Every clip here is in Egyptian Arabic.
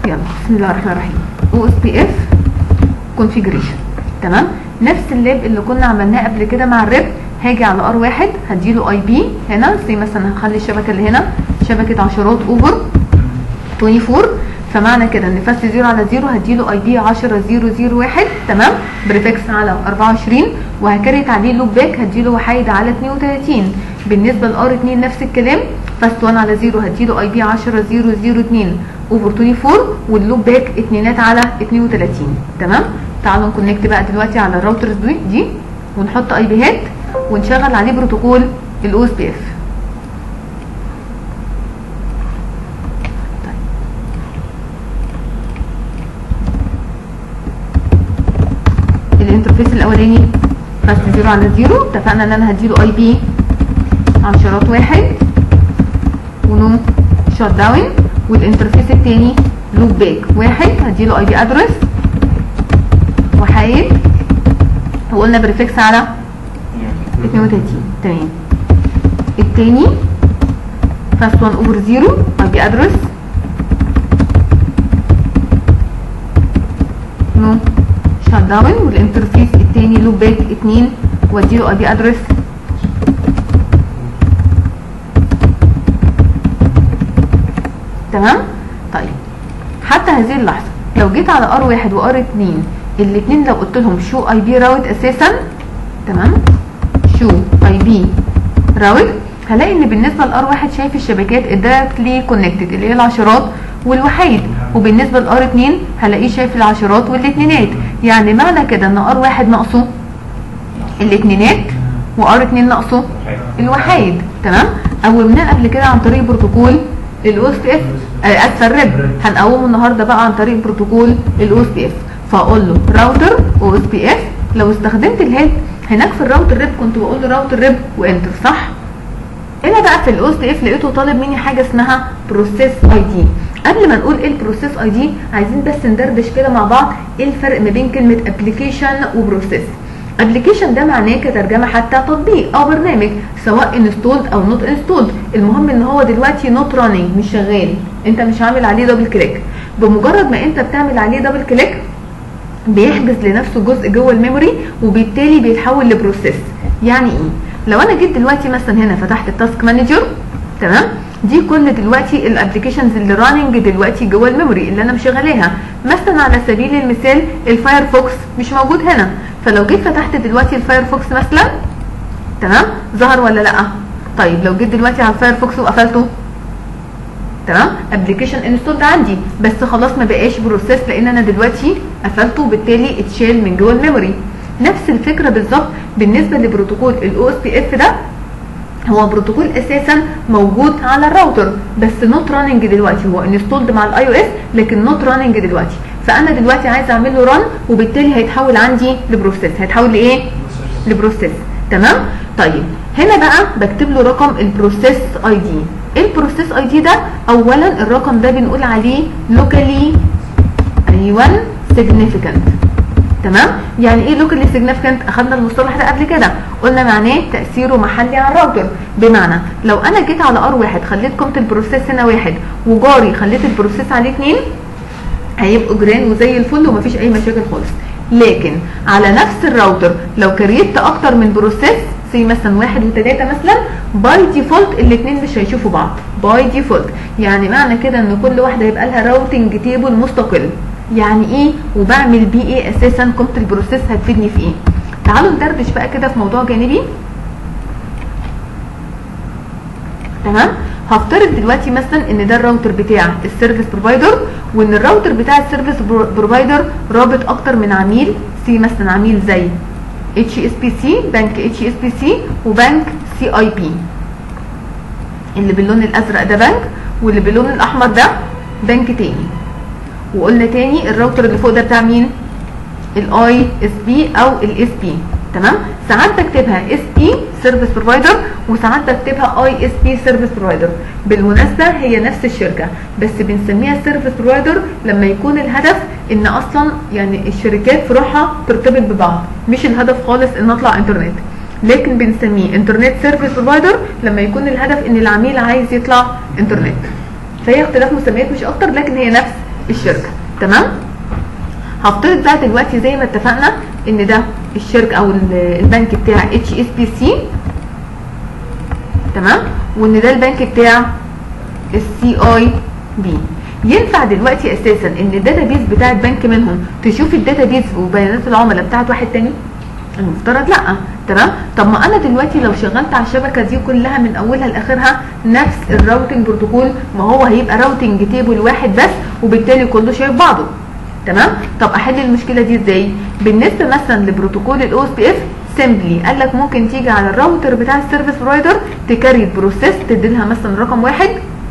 يلا بسم الله الرحمن الرحيم او اس بي اف كونفيجريشن تمام نفس اللاب اللي كنا عملناه قبل كده مع الريب هاجي على ار واحد هديله اي بي هنا زي مثلا هخلي الشبكه اللي هنا شبكه عشرات اوفر 24 فمعنى كده ان فاست 0 على 0 هديله اي بي 10001 تمام بريفكس على 24 وهكريت عليه لوب باك هديله وحيد على 32 بالنسبه لار 2 نفس الكلام فاست 1 على 0 هديله اي بي 10002 اوفر 24 واللوب باك اتنينات على 32 تمام تعالوا نكونكت بقى دلوقتي على الراوترز دي, دي ونحط اي بيهات ونشغل عليه بروتوكول الاو اس بي اف الانترفيس الاولاني فاست 0 على 0 اتفقنا ان انا هديله اي بي عشرات واحد ونو شات داون والانترفيس التاني لوب باك واحد هديله اي بي ادرس وحايد وقلنا بريفكس على 32 تمام التاني فاست 1 اوفر 0 اي بي ادرس نو شات داون والانترفيس التاني لوب باك 2 واديله اي بي ادرس تمام طيب حتى هذه اللحظه لو جيت على ار واحد وار 2 الاثنين لو قلت لهم شو اي بي راوت اساسا تمام شو اي بي راوت هلاقي ان بالنسبه لار واحد شايف الشبكات الدايركتلي كونكتد اللي هي العشرات والوحيد وبالنسبه لار 2 هلاقيه شايف العشرات والاثنينات يعني معنى كده ان ار واحد ناقصه الاثنينات وار 2 ناقصه الوحيد تمام قومناه قبل كده عن طريق بروتوكول الاو اس بي اف اسفل الرب هنقومه النهارده بقى عن طريق بروتوكول الاو اس بي اف فاقول له راوتر او اس بي اف لو استخدمت الهيد هناك في الراوتر ريب كنت بقول له راوتر ريب وانتر صح هنا بقى في الاو اس بي اف لقيته طالب مني حاجه اسمها بروسيس اي دي قبل ما نقول ايه البروسيس اي دي عايزين بس ندردش كده مع بعض ايه الفرق ما بين كلمه ابلكيشن وبروسيس ابلكيشن ده معناه كترجمه حتى تطبيق او برنامج سواء انستولد او نوت انستولد المهم ان هو دلوقتي نوت راننج مش شغال انت مش عامل عليه دبل كليك بمجرد ما انت بتعمل عليه دبل كليك بيحجز لنفسه جزء جوه الميموري وبالتالي بيتحول لبروسيس يعني ايه لو انا جيت دلوقتي مثلا هنا فتحت التاسك مانجر تمام دي كل دلوقتي الابلكيشنز اللي راننج دلوقتي جوه الميموري اللي انا مشغلاها مثلا على سبيل المثال الفايرفوكس مش موجود هنا فلو جيت فتحت دلوقتي الفايرفوكس مثلا تمام ظهر ولا لا طيب لو جيت دلوقتي على الفايرفوكس وقفلته تمام ابلكيشن انستولد عندي بس خلاص ما بقاش بروسيس لان انا دلوقتي قفلته وبالتالي اتشال من جوه الميموري نفس الفكره بالظبط بالنسبه لبروتوكول الاو اس بي اف ده هو بروتوكول اساسا موجود على الراوتر بس نوت راننج دلوقتي هو انستولد مع الاي او اس لكن نوت راننج دلوقتي فانا دلوقتي عايز اعمل له ران وبالتالي هيتحول عندي لبروسيس هيتحول لايه لبروسيس تمام طيب هنا بقى بكتب له رقم البروسيس اي دي ايه البروسيس اي دي ده اولا الرقم ده بنقول عليه لوكالي ايوه significant تمام يعني ايه لوكالي significant اخدنا المصطلح ده قبل كده قلنا معناه تاثيره محلي على الراوتر بمعنى لو انا جيت على ار واحد خليت قيمه البروسيس هنا واحد وجاري خليت البروسيس عليه اتنين هيبقوا جيران وزي الفل ومفيش اي مشاكل خالص لكن على نفس الراوتر لو كريت اكتر من بروسيس زي مثلا واحد وثلاثة مثلا باي ديفولت الاثنين مش هيشوفوا بعض باي ديفولت يعني معنى كده ان كل واحده يبقى لها راوتنج تيبل مستقل يعني ايه وبعمل بيه ايه اساسا قيمه البروسيس هتفيدني في ايه تعالوا ندردش بقى كده في موضوع جانبي تمام هفترض دلوقتي مثلا ان ده الراوتر بتاع السيرفيس بروفايدر وان الراوتر بتاع السيرفيس بروفايدر رابط اكتر من عميل سي مثلا عميل زي اتش اس بي سي بنك اتش اس بي سي وبنك سي اي بي اللي باللون الازرق ده بنك واللي باللون الاحمر ده بنك تاني وقلنا تاني الراوتر اللي فوق ده بتاع مين الاي اس بي او الاس بي تمام ساعات بكتبها اس بي سيرفيس بروفايدر وساعات بكتبها اي اس بي سيرفيس بروفايدر بالمناسبه هي نفس الشركه بس بنسميها سيرفيس بروفايدر لما يكون الهدف ان اصلا يعني الشركات فروعها ترتبط ببعض مش الهدف خالص ان اطلع انترنت لكن بنسميه انترنت سيرفيس بروفايدر لما يكون الهدف ان العميل عايز يطلع انترنت فهي اختلاف مسميات مش اكتر لكن هي نفس الشركه تمام هفترض بقى دلوقتي زي ما اتفقنا ان ده الشركه او ال- البنك بتاع اتش اس بي سي تمام وان ده البنك بتاع السي اي بي ينفع دلوقتي اساسا ان الداتابيز بتاعت بنك منهم تشوف الداتابيز وبيانات العملاء بتاعت واحد تاني المفترض لا تمام طب ما انا دلوقتي لو شغلت على الشبكه دي كلها من اولها لاخرها نفس الراوتنج بروتوكول ما هو هيبقى راوتنج تيبل واحد بس وبالتالي كله شايف بعضه تمام طب احل المشكله دي ازاي بالنسبه مثلا لبروتوكول الاو اس بي اف سيمبلي قال لك ممكن تيجي على الراوتر بتاع السيرفيس بروفايدر تكريت بروسيس تدي لها مثلا رقم واحد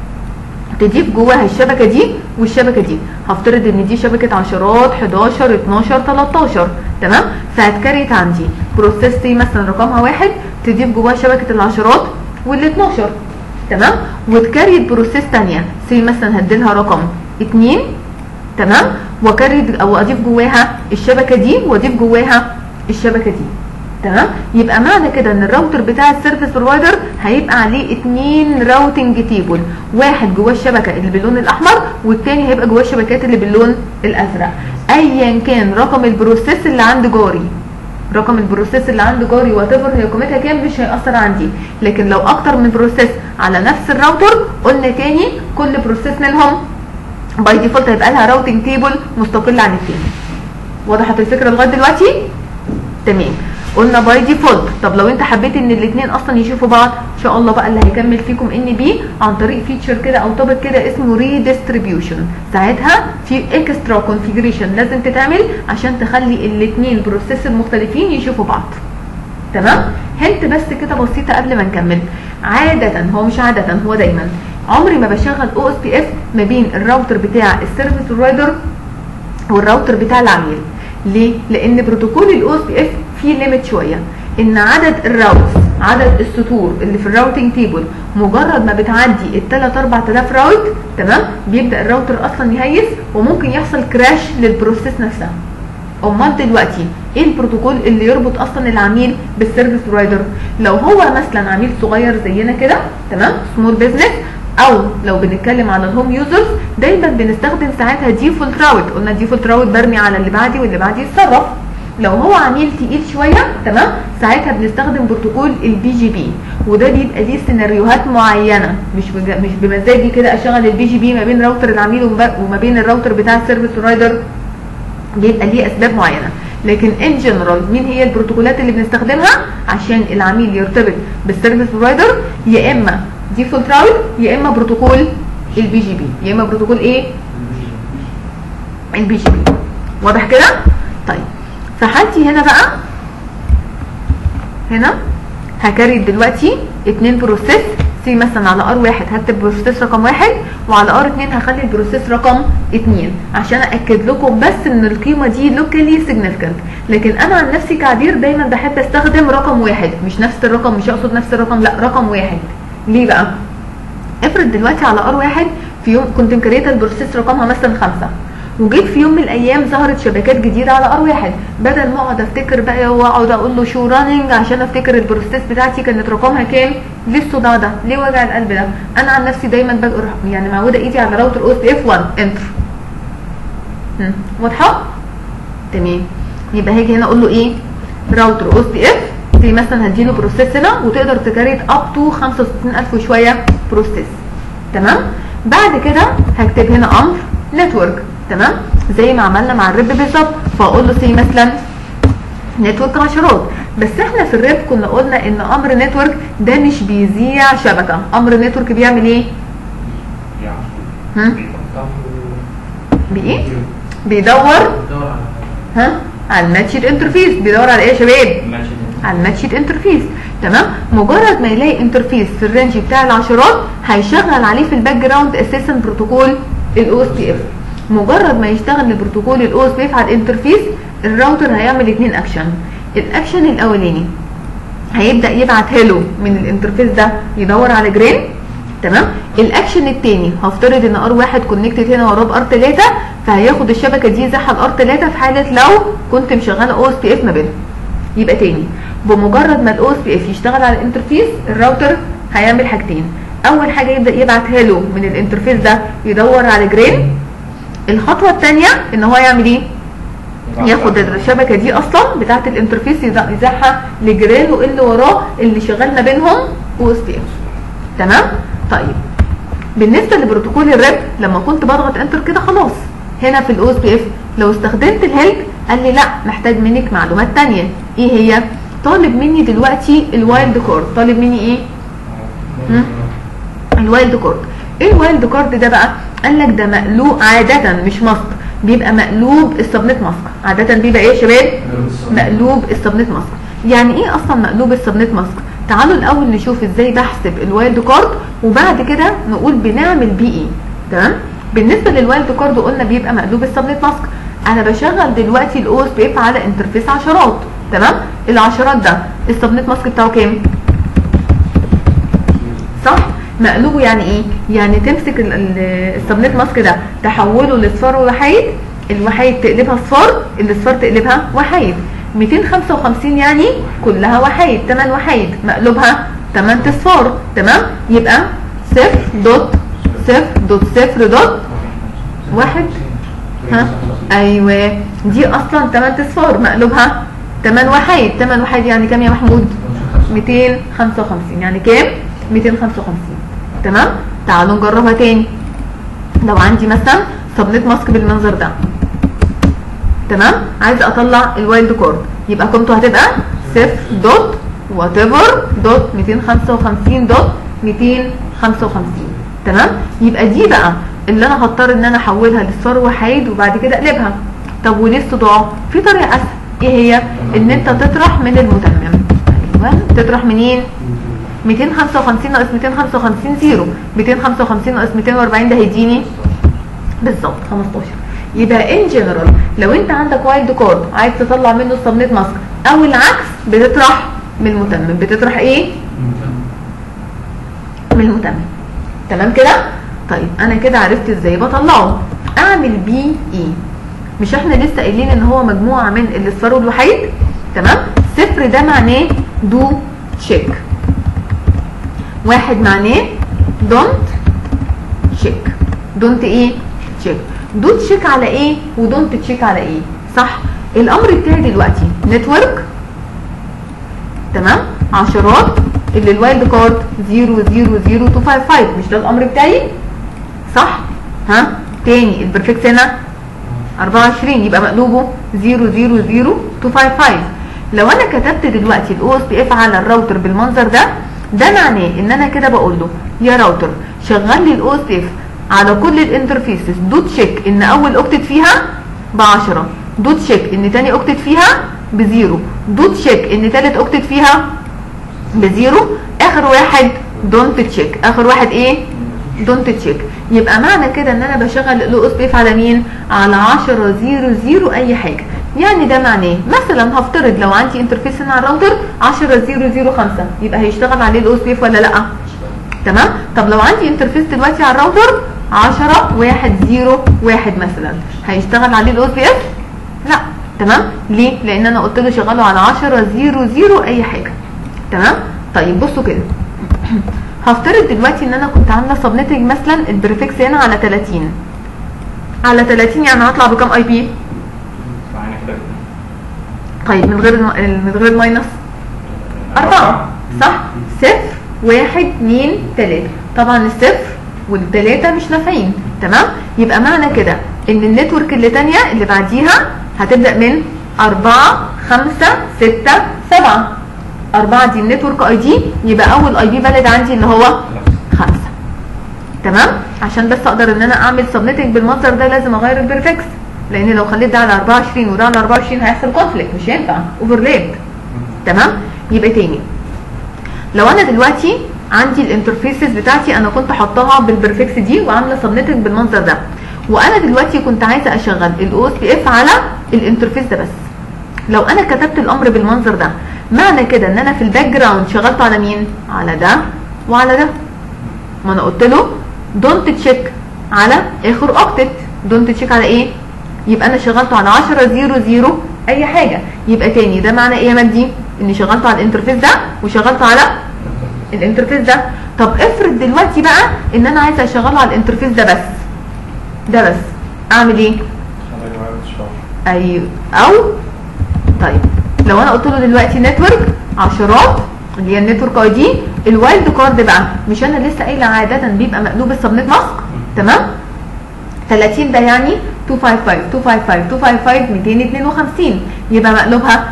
تضيف جواها الشبكه دي والشبكه دي هفترض ان دي شبكه عشرات 11 12 13 تمام فهتكريت عندي بروسيس دي مثلا رقمها واحد تضيف جواها شبكه العشرات وال 12 تمام وتكريت بروسيس ثانيه سي مثلا هديلها رقم 2 تمام واكرد او اضيف جواها الشبكه دي واضيف جواها الشبكه دي تمام يبقى معنى كده ان الراوتر بتاع السيرفيس بروفايدر هيبقى عليه اتنين راوتنج تيبل واحد جواه الشبكه اللي باللون الاحمر والتاني هيبقى جواه الشبكات اللي باللون الازرق ايا كان رقم البروسيس اللي عند جاري رقم البروسيس اللي عند جاري وات هي قيمتها كام مش هيأثر عندي لكن لو اكتر من بروسيس على نفس الراوتر قلنا تاني كل بروسيس منهم باي ديفولت هيبقى لها راوتنج تيبل مستقل عن التاني وضحت الفكره لغايه دلوقتي تمام قلنا باي ديفولت طب لو انت حبيت ان الاثنين اصلا يشوفوا بعض ان شاء الله بقى اللي هيكمل فيكم ان بي عن طريق فيتشر كده او توبك كده اسمه ريديستريبيوشن ساعتها في اكسترا كونفيجريشن لازم تتعمل عشان تخلي الاثنين بروسيس المختلفين يشوفوا بعض تمام هنت بس كده بسيطه قبل ما نكمل عاده هو مش عاده هو دايما عمري ما بشغل او اس بي اف ما بين الراوتر بتاع السيرفيس بروفايدر والراوتر بتاع العميل ليه لان بروتوكول الاو اس بي اف فيه ليميت شويه ان عدد الراوتس عدد السطور اللي في الراوتنج تيبل مجرد ما بتعدي ال 3 4000 راوت تمام بيبدا الراوتر اصلا يهيس وممكن يحصل كراش للبروسيس نفسها امال دلوقتي ايه البروتوكول اللي يربط اصلا العميل بالسيرفيس بروفايدر لو هو مثلا عميل صغير زينا كده تمام سمول بزنس او لو بنتكلم على الهوم يوزرز دايما بنستخدم ساعتها ديفولت راوت قلنا ديفولت راوت برمي على اللي بعدي واللي بعدي يتصرف لو هو عميل تقيل شويه تمام ساعتها بنستخدم بروتوكول البي جي بي وده بيبقى ليه سيناريوهات معينه مش بج... مش بمزاجي كده اشغل البي جي بي ما بين راوتر العميل وما وما بين الراوتر بتاع السيرفيس بروفايدر بيبقى ليه اسباب معينه لكن ان جنرال مين هي البروتوكولات اللي بنستخدمها عشان العميل يرتبط بالسيرفيس بروفايدر يا اما ديفولت راوت يا اما بروتوكول البي جي بي يا اما بروتوكول ايه البي جي بي واضح كده طيب في حالتي هنا بقى هنا هكريت دلوقتي اتنين بروسيس سي مثلا على ار واحد هكتب بروسيس رقم واحد وعلى ار اتنين هخلي البروسيس رقم اتنين عشان اكد لكم بس ان القيمه دي لوكالي سيجنيفيكانت لكن انا عن نفسي كعبير دايما بحب استخدم رقم واحد مش نفس الرقم مش اقصد نفس الرقم لا رقم واحد ليه بقى؟ افرض دلوقتي على ار واحد في يوم كنت مكريته البروسيس رقمها مثلا خمسه وجيت في يوم من الايام ظهرت شبكات جديده على ار واحد بدل ما اقعد افتكر بقى واقعد اقول له شو راننج عشان افتكر البروسيس بتاعتي كانت رقمها كام ليه الصداع ده ليه وجع القلب ده انا عن نفسي دايما بقى يعني معوده ايدي على راوتر او اس بي اف 1 انتر هم، واضحه تمام يبقى هاجي هنا اقول له ايه راوتر او اس بي اف زي مثلا هديله بروسيس هنا وتقدر تكريت اب تو 65000 وشويه بروسيس تمام بعد كده هكتب هنا امر نتورك تمام زي ما عملنا مع الريب بالظبط فاقول له سي مثلا نتورك عشرات بس احنا في الريب كنا قلنا ان امر نتورك ده مش بيذيع شبكه امر نتورك بيعمل ايه هم؟ بايه بيدور ها على الماتشد انترفيس بيدور على ايه يا شباب على الماتشد انترفيس تمام مجرد ما يلاقي انترفيس في الرينج بتاع العشرات هيشغل عليه في الباك جراوند اساسا بروتوكول الاو اس بي اف مجرد ما يشتغل البروتوكول الاو اس بي اف على الانترفيس الراوتر هيعمل اتنين اكشن الاكشن الاولاني هيبدا يبعت هيلو من الانترفيس ده يدور على جرين تمام الاكشن الثاني هفترض ان ار واحد كونكتد هنا وراه بار 3 فهياخد الشبكه دي يزحها الار 3 في حاله لو كنت مشغله او اس بي اف ما بينهم يبقى تاني بمجرد ما الاو اس بي اف يشتغل على الانترفيس الراوتر هيعمل حاجتين اول حاجه يبدا يبعت هيلو من الانترفيس ده يدور على جرين الخطوه الثانيه ان هو يعمل ايه ياخد الشبكه دي اصلا بتاعه الانترفيس يذ- يذاعها لجيرانه اللي وراه اللي شغال ما بينهم او اس بي اف تمام طيب بالنسبه لبروتوكول الريب لما كنت بضغط انتر كده خلاص هنا في الاو اس بي اف لو استخدمت الهيلب قال لي لا محتاج منك معلومات تانية ايه هي طالب مني دلوقتي الوايلد كورد طالب مني ايه مم. الوايلد كورد ايه الوايلد كورد ده بقى قال لك ده مقلوب عاده مش ماسك بيبقى مقلوب السبنت ماسك عاده بيبقى ايه يا شباب مقلوب السبنت ماسك يعني ايه اصلا مقلوب السبنت ماسك تعالوا الاول نشوف ازاي بحسب الوايلد كارد وبعد كده نقول بنعمل بيه ايه تمام بالنسبه للوايلد كارد قلنا بيبقى مقلوب السبنت ماسك انا بشغل دلوقتي الاو اس بي اف على انترفيس عشرات تمام العشرات ده السبنت ماسك بتاعه كام صح مقلوبه يعني ايه يعني تمسك ال- ال- السبنت ماسك ده تحوله لاصفار ووحايد الوحايد تقلبها اصفار الاصفار تقلبها وحايد 255 يعني كلها وحايد 8 وحايد مقلوبها 8 اصفار تمام يبقى صفر دوت صفر دوت صفر دوت واحد ها ايوه دي اصلا 8 اصفار مقلوبها 8 وحايد 8 وحايد يعني كام يا محمود 255 يعني كام 255 تمام تعالوا نجربها تاني لو عندي مثلا سبنت ماسك بالمنظر ده تمام عايز اطلع الوايلد كورد يبقى قيمته هتبقى صفر دوت وات ايفر دوت 255 دوت 255 تمام يبقى دي بقى اللي انا هضطر ان انا احولها لصفار وحيد وبعد كده اقلبها طب وليه الصداع في طريقه اسهل ايه هي ان انت تطرح من المتمم ايوه تطرح منين 255 ناقص 255 زيرو 255 ناقص 240 ده هيديني بالظبط 15 يبقى ان جنرال لو انت عندك وايلد كارد عايز تطلع منه السبنت ماسك او العكس بتطرح من المتمم بتطرح ايه من المتمم تمام كده طيب انا كده عرفت ازاي بطلعه اعمل بيه ايه مش احنا لسه قايلين ان هو مجموعه من الاصفار والوحيد تمام صفر ده معناه دو تشيك واحد معناه دونت تشيك دونت ايه تشيك دونت تشيك على ايه ودونت تشيك على ايه صح الامر بتاعي دلوقتي نتورك تمام عشرات اللي الوايلد كارد 000255 مش ده الامر بتاعي صح ها تاني البرفكت هنا 24 يبقى مقلوبه 000255 لو انا كتبت دلوقتي الاو اس بي اف على الراوتر بالمنظر ده ده معناه ان انا كده بقول له يا راوتر شغل لي الاو اس بي اف على كل الانترفيسز دوت تشيك ان اول اوكتت فيها ب 10 دوت تشيك ان تاني اوكتت فيها بزيرو دوت تشيك ان تالت اوكتت فيها بزيرو اخر واحد دونت تشيك اخر واحد ايه دونت تشيك يبقى معنى كده ان انا بشغل الاو اس بي اف على مين على 10 0 0 اي حاجه يعني ده معناه مثلا هفترض لو عندي انترفيس هنا على الراوتر 10 0 0 5 يبقى هيشتغل عليه الاو اس بي اف ولا لا تمام طب لو عندي انترفيس دلوقتي على الراوتر 10 1 0 1 مثلا هيشتغل عليه الاو اس بي اف لا تمام ليه لان انا قلت له شغله على 10 0 0 اي حاجه تمام طيب بصوا كده هفترض دلوقتي ان انا كنت عامله سبنتنج مثلا البريفكس هنا على 30 على 30 يعني هطلع بكام اي بي طيب من غير الم- من غير الماينس أربعة صح صفر واحد اتنين تلاتة طبعا الصفر والتلاتة مش نافعين تمام يبقى معنى كده ان النتورك اللي تانية اللي بعديها هتبدأ من أربعة خمسة ستة سبعة أربعة دي النتورك اي دي يبقى أول اي بي فاليد عندي اللي هو خمسة تمام عشان بس اقدر ان انا اعمل سبنتنج بالمنظر ده لازم اغير البريفكس لان لو خليت ده على 24 وده على 24 هيحصل كونفليكت مش هينفع اوفرلاب تمام يبقى تاني لو انا دلوقتي عندي الانترفيسز بتاعتي انا كنت حطاها بالبريفكس دي وعامله سبنتنج بالمنظر ده وانا دلوقتي كنت عايزه اشغل الاو اس بي اف على الانترفيس ده بس لو انا كتبت الامر بالمنظر ده معنى كده ان انا في الباك جراوند شغلته على مين على ده وعلى ده ما انا قلت له دونت تشيك على اخر اوكتت دونت تشيك على ايه يبقى انا شغلته على 10 0 0 اي حاجه يبقى تاني ده معنى ايه يا مجدي اني شغلته على الانترفيس ده وشغلته على الانترفيس ده طب افرض دلوقتي بقى ان انا عايزه اشغله على الانترفيس ده بس ده بس اعمل ايه خلي الوايرد شهر ايوه او طيب لو انا قلت له دلوقتي نتورك عشرات اللي هي النتورك اي دي الوايلد كارد بقى مش انا لسه قايله عاده بيبقى مقلوب السبنت ماسك تمام 30 ده يعني 255 255 255 252 يبقى مقلوبها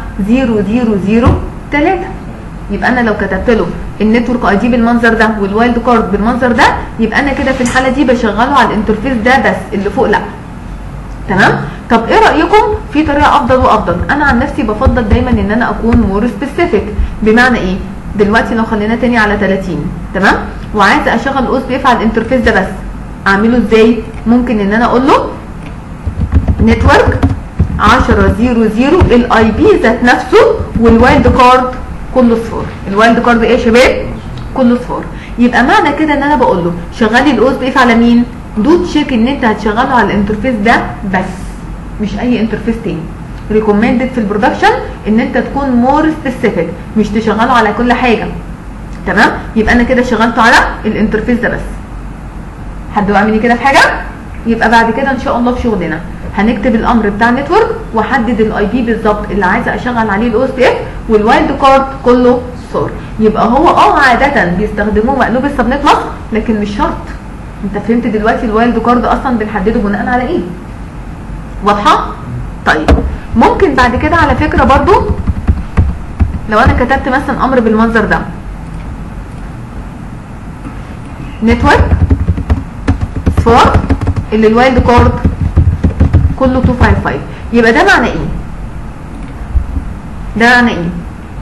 0003 يبقى انا لو كتبت له النتورك اي دي بالمنظر ده والوايلد كارد بالمنظر ده يبقى انا كده في الحاله دي بشغله على الانترفيس ده بس اللي فوق لا تمام طب ايه رايكم في طريقه افضل وافضل انا عن نفسي بفضل دايما ان انا اكون مور سبيسيفيك بمعنى ايه دلوقتي لو خلينا تاني على 30 تمام وعايزه اشغل الاو اس بي اف على الانترفيس ده بس اعمله ازاي ممكن ان انا اقول له نتورك 1000 الاي بي ذات نفسه والوايلد كارد كله صفار الوايلد كارد ايه يا شباب كله صفار يبقى معنى كده ان انا بقول له شغلي الاو اس بي اف على مين دو تشيك ان انت هتشغله على الانترفيس ده بس مش اي انترفيس تاني ريكومندد في البرودكشن ان انت تكون مور سبيسيفيك مش تشغله على كل حاجه تمام يبقى انا كده شغلته على الانترفيس ده بس حد وعملي كده في حاجه يبقى بعد كده ان شاء الله في شغلنا هنكتب الامر بتاع النتورك واحدد الاي بي بالظبط اللي عايزه اشغل عليه الاو اس بي اف والوايلد كارد كله صور يبقى هو اه عاده بيستخدموه مقلوب السبنت مصر لكن مش شرط انت فهمت دلوقتي الوايلد كارد اصلا بنحدده بناء على ايه واضحه طيب ممكن بعد كده على فكره برضو لو انا كتبت مثلا امر بالمنظر ده نتورك صفار اللي الوايلد كارد كله 255 يبقى ده معنى ايه ده معنى ايه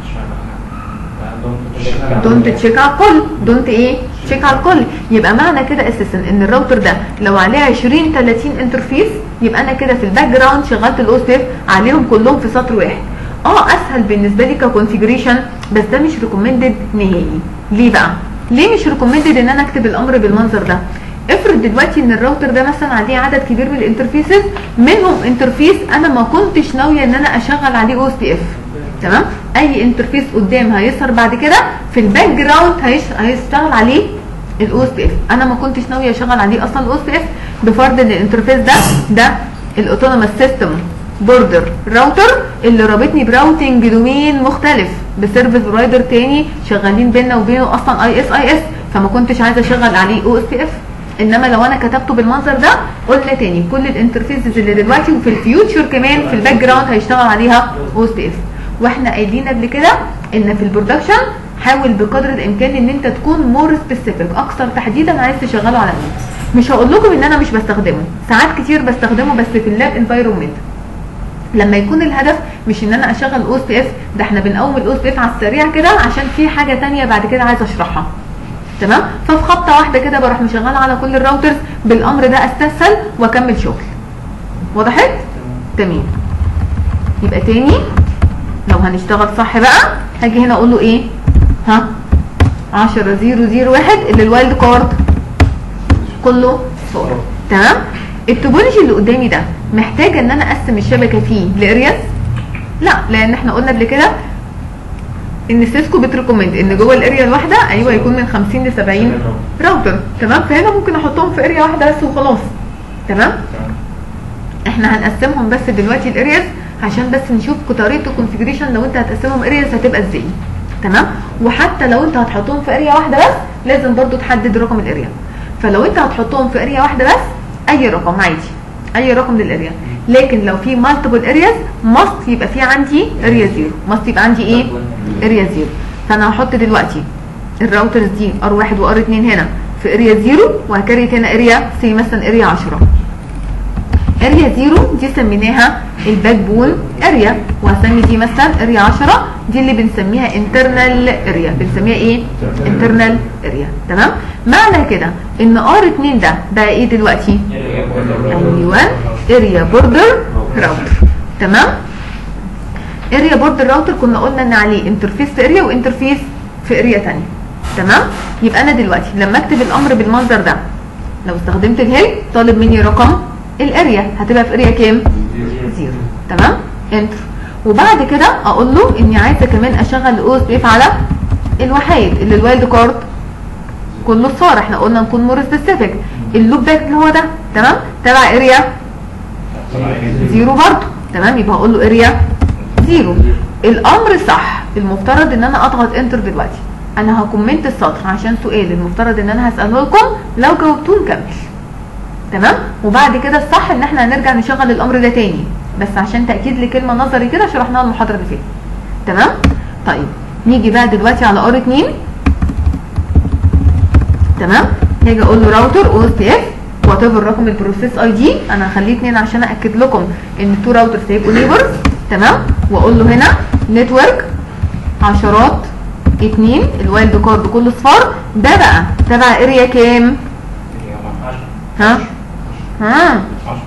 دونت تشيك على الكل دونت ايه تشيك على الكل يبقى معنى كده اساسا ان الراوتر ده لو عليه 20 30 انترفيس يبقى انا كده في الباك جراوند شغلت الاو سيف عليهم كلهم في سطر واحد اه اسهل بالنسبه لي ككونفيجريشن بس ده مش ريكومندد نهائي ليه بقى ليه مش ريكومندد ان انا اكتب الامر بالمنظر ده افرض دلوقتي ان الراوتر ده مثلا عليه عدد كبير من الانترفيسز منهم انترفيس انا ما كنتش ناويه ان انا اشغل عليه او اس بي اف تمام اي انترفيس قدام هيظهر بعد كده في الباك جراوند هيش- هيشتغل عليه الاو اس بي اف انا ما كنتش ناويه اشغل عليه اصلا الاو اس بي اف بفرض ان الانترفيس ده ده الاوتونوموس سيستم بوردر راوتر اللي رابطني براوتنج دومين مختلف بسيرفيس بروفايدر تاني شغالين بيننا وبينه اصلا اي اس اي اس فما كنتش عايزه اشغل عليه او اس بي اف انما لو انا كتبته بالمنظر ده قلنا تاني كل الانترفيسز اللي دلوقتي وفي الفيوتشر كمان في الباك جراوند هيشتغل عليها او اس بي اف واحنا قايلين قبل كده ان في البرودكشن حاول بقدر الامكان ان انت تكون مور سبيسيفيك اكثر تحديدا عايز تشغله على مين مش هقول لكم ان انا مش بستخدمه ساعات كتير بستخدمه بس في اللاب انفايرمنت لما يكون الهدف مش ان انا اشغل او اس بي اف ده احنا بنقوم الاو اس بي اف على السريع كده عشان في حاجه تانية بعد كده عايزه اشرحها تمام ففي خبطه واحده كده بروح مشغله على كل الراوترز بالامر ده استسهل واكمل شغل وضحت تمام يبقى تاني لو هنشتغل صح بقى هاجي هنا اقول له ايه ها 10 0 1 اللي الوايلد كارد كله صور تمام التوبولوجي اللي قدامي ده محتاج ان انا اقسم الشبكه فيه لارياز لا لان احنا قلنا قبل كده ان سيسكو بتريكومند ان جوه الاريا الواحده ايوه يكون من 50 ل 70 راوتر تمام فهنا ممكن احطهم في اريا واحده بس وخلاص تمام احنا هنقسمهم بس دلوقتي الارياز عشان بس نشوف طريقه الكونفيجريشن لو انت هتقسمهم ارياز هتبقى ازاي تمام وحتى لو انت هتحطهم في اريا واحده بس لازم برضو تحدد رقم الاريا فلو انت هتحطهم في اريا واحده بس اي رقم عادي اي رقم للاريا لكن لو في مالتيبل ارياز ماست يبقى في عندي اريا زيرو ماست يبقى عندي ايه اريا زيرو فانا هحط دلوقتي الراوترز دي ار واحد وار اتنين هنا في اريا زيرو وهكريت هنا اريا سي مثلا اريا 10 اريا زيرو دي سميناها الباك بون اريا وهسمي دي مثلا اريا 10 دي اللي بنسميها انترنال اريا بنسميها ايه انترنال اريا تمام معنى كده ان ار 2 ده بقى ايه دلوقتي ايوه اريا بوردر راوتر تمام اريا بوردر راوتر كنا قلنا ان عليه انترفيس في اريا وانترفيس في اريا ثانيه تمام يبقى انا دلوقتي لما اكتب الامر بالمنظر ده لو استخدمت الهيل طالب مني رقم الاريا هتبقى في اريا كام زيرو تمام انتر وبعد كده اقول له اني عايزه كمان اشغل الاو اس بي على الوحيد اللي الوايلد كارد كله صار احنا قلنا نكون مور سبيسيفيك اللوب باك اللي هو ده تمام تبع اريا زيرو برضه تمام يبقى هقول له اريا زيرو الامر صح المفترض ان انا اضغط انتر دلوقتي انا هكومنت السطر عشان سؤال المفترض ان انا هساله لكم لو جاوبتوه نكمل تمام وبعد كده الصح ان احنا هنرجع نشغل الامر ده تاني بس عشان تاكيد لكلمه نظري كده شرحناها المحاضره اللي فاتت تمام طيب نيجي بقى دلوقتي على ار 2 تمام هاجي اقول له راوتر او اس تي اف وات ايفر رقم البروسيس اي دي انا هخليه 2 عشان اكد لكم ان التو راوترز هيبقوا نيبرز تمام واقول له هنا نتورك عشرات 2 الوايلد كارد كله صفار ده بقى تبع اريا كام ها ها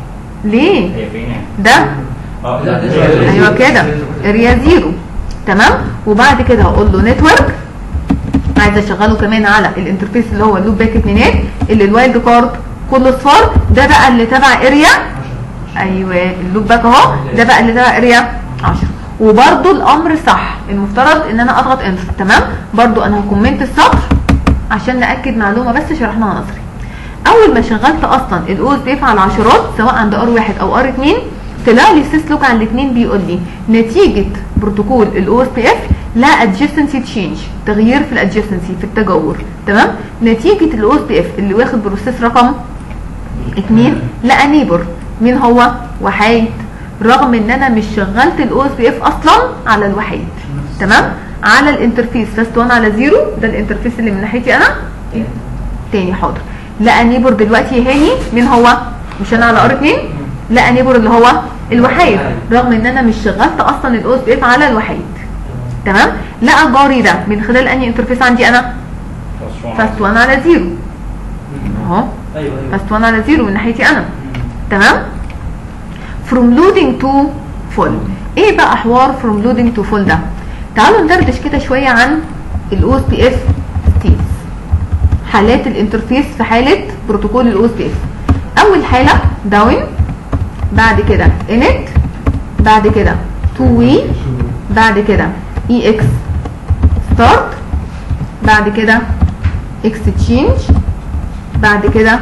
ليه هي فين يعني؟ ده اه لا، ده هي- ايوه كده اريا زيرو تمام وبعد كده هقول له نتورك عايزه اشغله كمان على الانترفيس اللي هو اللوب باك اتنينات اللي الوايلد كارد كله صفار ده بقى اللي تبع اريا ايوه اللوب باك اهو ده بقى اللي تبع اريا 10 وبرده الامر صح المفترض ان انا اضغط انتر تمام برده انا هكومنت السطر عشان ناكد معلومه بس شرحناها نظري اول ما شغلت اصلا الاو اس بي اف على العشرات سواء عند ار واحد او ار 2 طلع لي سيس لوك على الاثنين بيقول لي نتيجه بروتوكول الاو اس بي اف لا ادجستنسي تشينج تغيير في الادجستنسي في التجور تمام نتيجه الاو اس بي اف اللي واخد بروسيس رقم اتنين لقى نيبر مين هو وحيد رغم ان انا مش شغلت الاو اس بي اف اصلا على الوحيد تمام على الانترفيس فاست 1 على زيرو ده الانترفيس اللي من ناحيتي انا تاني حاضر لقى نيبر دلوقتي يا هاني مين هو مش انا على ار 2 لقى نيبر اللي هو الوحيد رغم ان انا مش شغلت اصلا الاو اس بي اف على الوحيد تمام لقى جاري ده من خلال انهي انترفيس عندي انا فاست 1 على زيرو اهو ايوه ايوه فاست 1 على زيرو من ناحيتي انا تمام from loading to full ايه بقى حوار from loading to full ده تعالوا ندردش كده شويه عن الاو اس بي اف ستيتس حالات الانترفيس في حاله بروتوكول الاو اس بي اف اول حاله داون بعد كده init بعد كده تو وي بعد كده اي اكس ستارت بعد كده اكستشينج بعد كده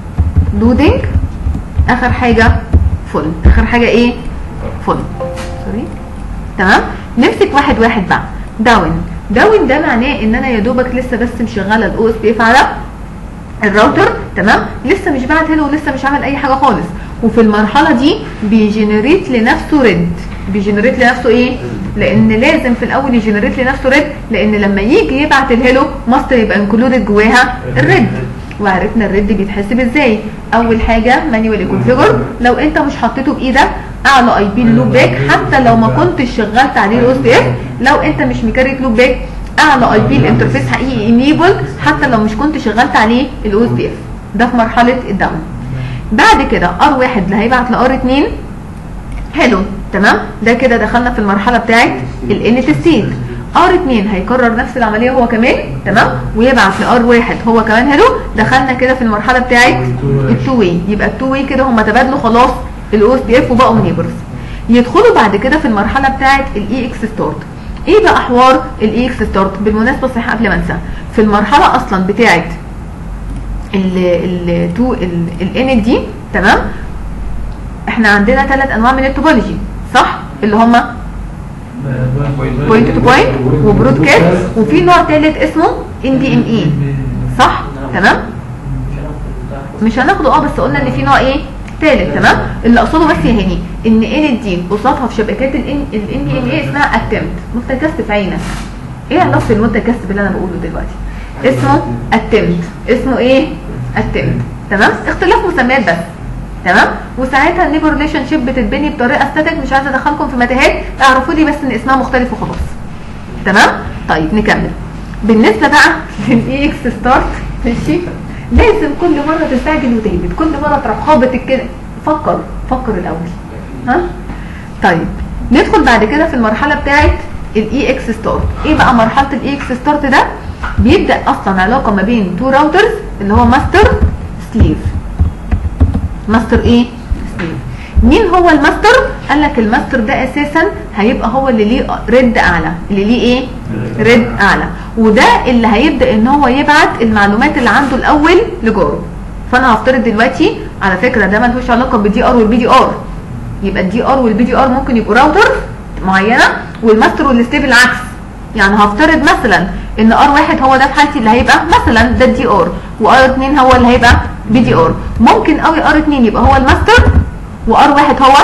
لودنج اخر حاجه فل اخر حاجه ايه فل سوري تمام نمسك واحد واحد بقى داون داون ده معناه ان انا يا دوبك لسه بس مشغله الاو اس بي اف على الراوتر تمام لسه مش بعت هنا ولسه مش عامل اي حاجه خالص وفي المرحله دي بيجنريت لنفسه ريد بيجنريت لنفسه ايه لان لازم في الاول يجنريت لنفسه ريد لان لما يجي يبعت الهيلو ماستر يبقى انكلودد جواها الريد وعرفنا الريد بيتحسب ازاي اول حاجه مانيوالي كونفيجر لو انت مش حطيته بايدك اعلى اي بي لوب باك حتى لو ما كنتش شغلت عليه الاو اس بي اف لو انت مش مكريت لوب باك اعلى اي بي الانترفيس حقيقي انيبل حتى لو مش كنت شغلت عليه الاو اس بي اف ده في مرحله الداون بعد كده ار واحد اللي هيبعت لار 2 حلو تمام ده كده دخلنا في المرحله بتاعت الانت ستيت ار 2 هيكرر نفس العمليه هو كمان تمام ويبعت لار واحد هو كمان هلو دخلنا كده في المرحله بتاعت التو واي يبقى التو واي كده هم تبادلوا خلاص الاو اس بي اف وبقوا نيبرز يدخلوا بعد كده في المرحله بتاعت الاي اكس ستارت ايه بقى حوار الاي اكس ستارت بالمناسبه صحيح قبل ما انسى في المرحله اصلا بتاعت ال ال تو الان دي تمام احنا عندنا ثلاث انواع من التوبولوجي صح اللي هم بوينت تو بوينت وبرودكاست وفي نوع ثالث اسمه ان دي ام اي صح تمام مش هناخده اه بس قلنا ان في نوع ايه ثالث تمام اللي اقصده بس يا هاني ان ان دي قصادها في شبكات الان الان دي ام اي اسمها اتمت متكثف عينك ايه علاقه المتكثف اللي انا بقوله دلوقتي اسمه اتمت اسمه ايه اتمت تمام اختلاف مسميات بس تمام وساعتها النيبر ريليشن شيب بتتبني بطريقه ستاتيك مش عايزه ادخلكم في متاهات اعرفوا لي بس ان اسمها مختلف وخلاص تمام طيب نكمل بالنسبه بقى للاي اكس ستارت ماشي لازم كل مره تستعجل وتهبط كل مره تروح خابط كده فكر فكر الاول ها طيب ندخل بعد كده في المرحله بتاعه الاي اكس ستارت ايه بقى مرحله الاي اكس ستارت ده بيبدا اصلا علاقه ما بين تو راوترز اللي هو ماستر سليف ماستر ايه سليف مين هو الماستر قال لك الماستر ده اساسا هيبقى هو اللي ليه ريد اعلى اللي ليه ايه ريد اعلى وده اللي هيبدا ان هو يبعت المعلومات اللي عنده الاول لجاره فانا هفترض دلوقتي على فكره ده ملوش علاقه بالدي ار والبي دي ار يبقى الدي ار والبي دي ار ممكن يبقوا راوتر معينه والماستر والسليف العكس يعني هفترض مثلا ان ار واحد هو ده في حالتي اللي هيبقى مثلا ده الدي ار وار 2 هو اللي هيبقى بي دي ار ممكن قوي ار 2 يبقى هو الماستر وار واحد هو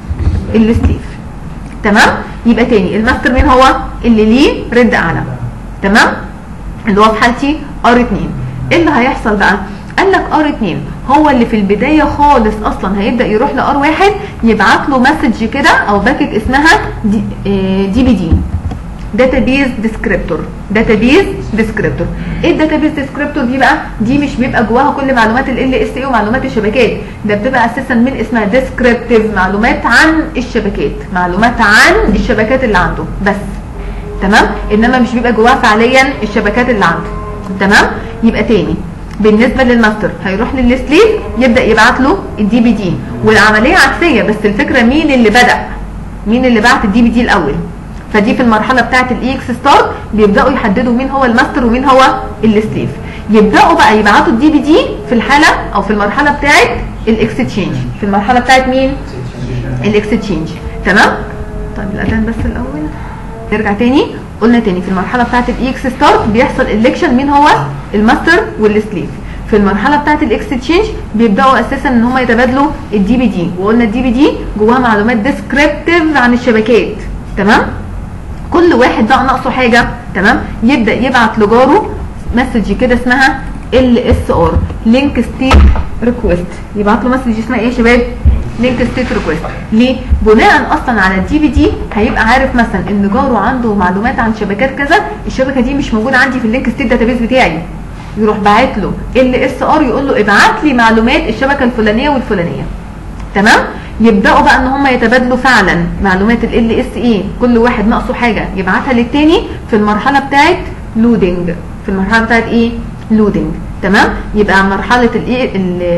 السليف تمام يبقى تاني الماستر مين هو اللي ليه رد اعلى تمام اللي هو في حالتي ار 2 ايه اللي هيحصل بقى قال لك ار 2 هو اللي في البدايه خالص اصلا هيبدا يروح لار واحد يبعت له مسج كده او باكت اسمها دي, آه دي بي دي داتابيز ديسكريبتور داتابيز ديسكريبتور ايه الداتابيز ديسكريبتور دي بقى دي مش بيبقى جواها كل معلومات ال اس اي ومعلومات الشبكات ده بتبقى اساسا من اسمها ديسكريبتيف معلومات عن الشبكات معلومات عن الشبكات اللي عنده بس تمام انما مش بيبقى جواها فعليا الشبكات اللي عنده تمام يبقى تاني بالنسبه للماستر هيروح للسليف يبدا يبعت له الدي بي دي والعمليه عكسيه بس الفكره مين اللي بدا مين اللي بعت الدي بي دي الاول فدي في المرحله بتاعه الاي اكس ستار بيبداوا يحددوا مين هو الماستر ومين هو السليف يبداوا بقى يبعتوا الدي بي دي في الحاله او في المرحله بتاعه الاكستشينج في المرحله بتاعه مين الاكستشينج تمام طيب الاذان بس الاول نرجع تاني قلنا تاني في المرحله بتاعه الاي اكس ستار بيحصل الكشن مين هو الماستر والسليف في المرحله بتاعه الاكستشينج بيبداوا اساسا ان هم يتبادلوا الدي بي دي وقلنا الدي بي دي جواها معلومات ديسكريبتيف عن الشبكات تمام كل واحد بقى ناقصه حاجه تمام يبدا يبعت لجاره مسج كده اسمها ال اس ار لينك ستيت ريكويست يبعت له مسج اسمها ايه يا شباب لينك ستيت ريكويست ليه بناء اصلا على الدي بي دي هيبقى عارف مثلا ان جاره عنده معلومات عن شبكات كذا الشبكه دي مش موجوده عندي في اللينك ستيت داتابيز بتاعي يروح باعت له ال اس ار يقول له ابعت لي معلومات الشبكه الفلانيه والفلانيه تمام يبداوا بقى ان هم يتبادلوا فعلا معلومات ال اس اي كل واحد ناقصه حاجه يبعتها للتاني في المرحله بتاعه لودنج في المرحله بتاعه ايه لودنج تمام يبقى مرحله الايه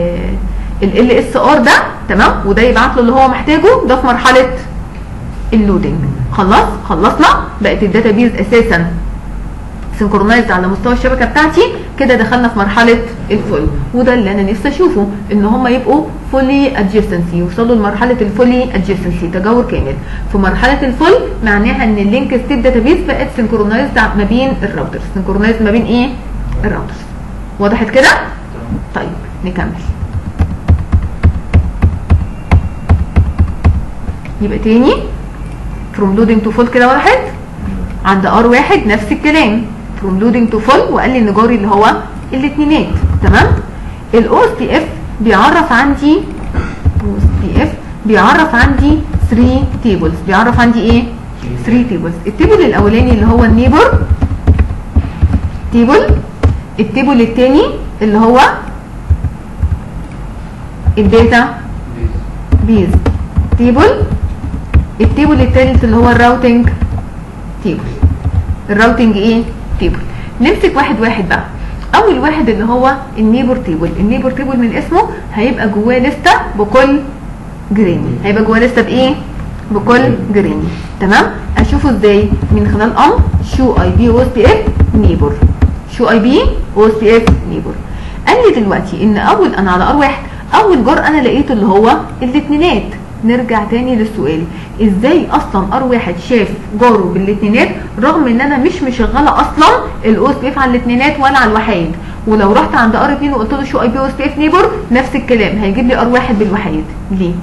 ال اس ار ده تمام وده يبعت له اللي هو محتاجه ده في مرحله اللودنج خلاص خلصنا بقت الداتابيز اساسا سنكرونايزد على مستوى الشبكه بتاعتي كده دخلنا في مرحله الفول وده اللي انا نفسي اشوفه ان هم يبقوا فولي ادجستنسي يوصلوا لمرحله الفولي ادجستنسي تجاور كامل في مرحله الفول معناها ان اللينك ستيت داتابيز بقت سنكرونايزد ما بين الراوترز سنكرونايزد ما بين ايه الراوترز وضحت كده طيب نكمل يبقى تاني فروم لودنج تو فول كده وضحت عند ار واحد نفس الكلام فروم لودنج تو فول وقال لي ان جاري اللي هو الاثنينات تمام الاو اس بي اف بيعرف عندي او اس بي اف بيعرف عندي 3 تيبلز بيعرف عندي ايه 3 تيبلز التيبل الاولاني اللي هو النيبر تيبل التيبل الثاني اللي هو الداتا بيز تيبل التيبل الثالث اللي هو الراوتنج تيبل الراوتنج ايه تيبل نمسك واحد واحد بقى اول واحد اللي هو النيبر تيبل النيبر تيبل من اسمه هيبقى جواه لسته بكل جريني هيبقى جواه لسته بايه بكل جريني تمام اشوفه ازاي من خلال امر شو اي بي او اس بي اف نيبر شو اي بي او اس بي اف نيبر قال لي دلوقتي ان اول انا على ار واحد اول جار انا لقيته اللي هو الاثنينات نرجع تاني للسؤال ازاي اصلا ار واحد شاف جاره بالاثنينات رغم ان انا مش مشغله اصلا الاو اس بي اف على الاثنينات ولا على الوحيد ولو رحت عند ار 2 وقلت له شو اي بي او اس بي اف نيبر نفس الكلام هيجيب لي ار واحد بالوحيد ليه؟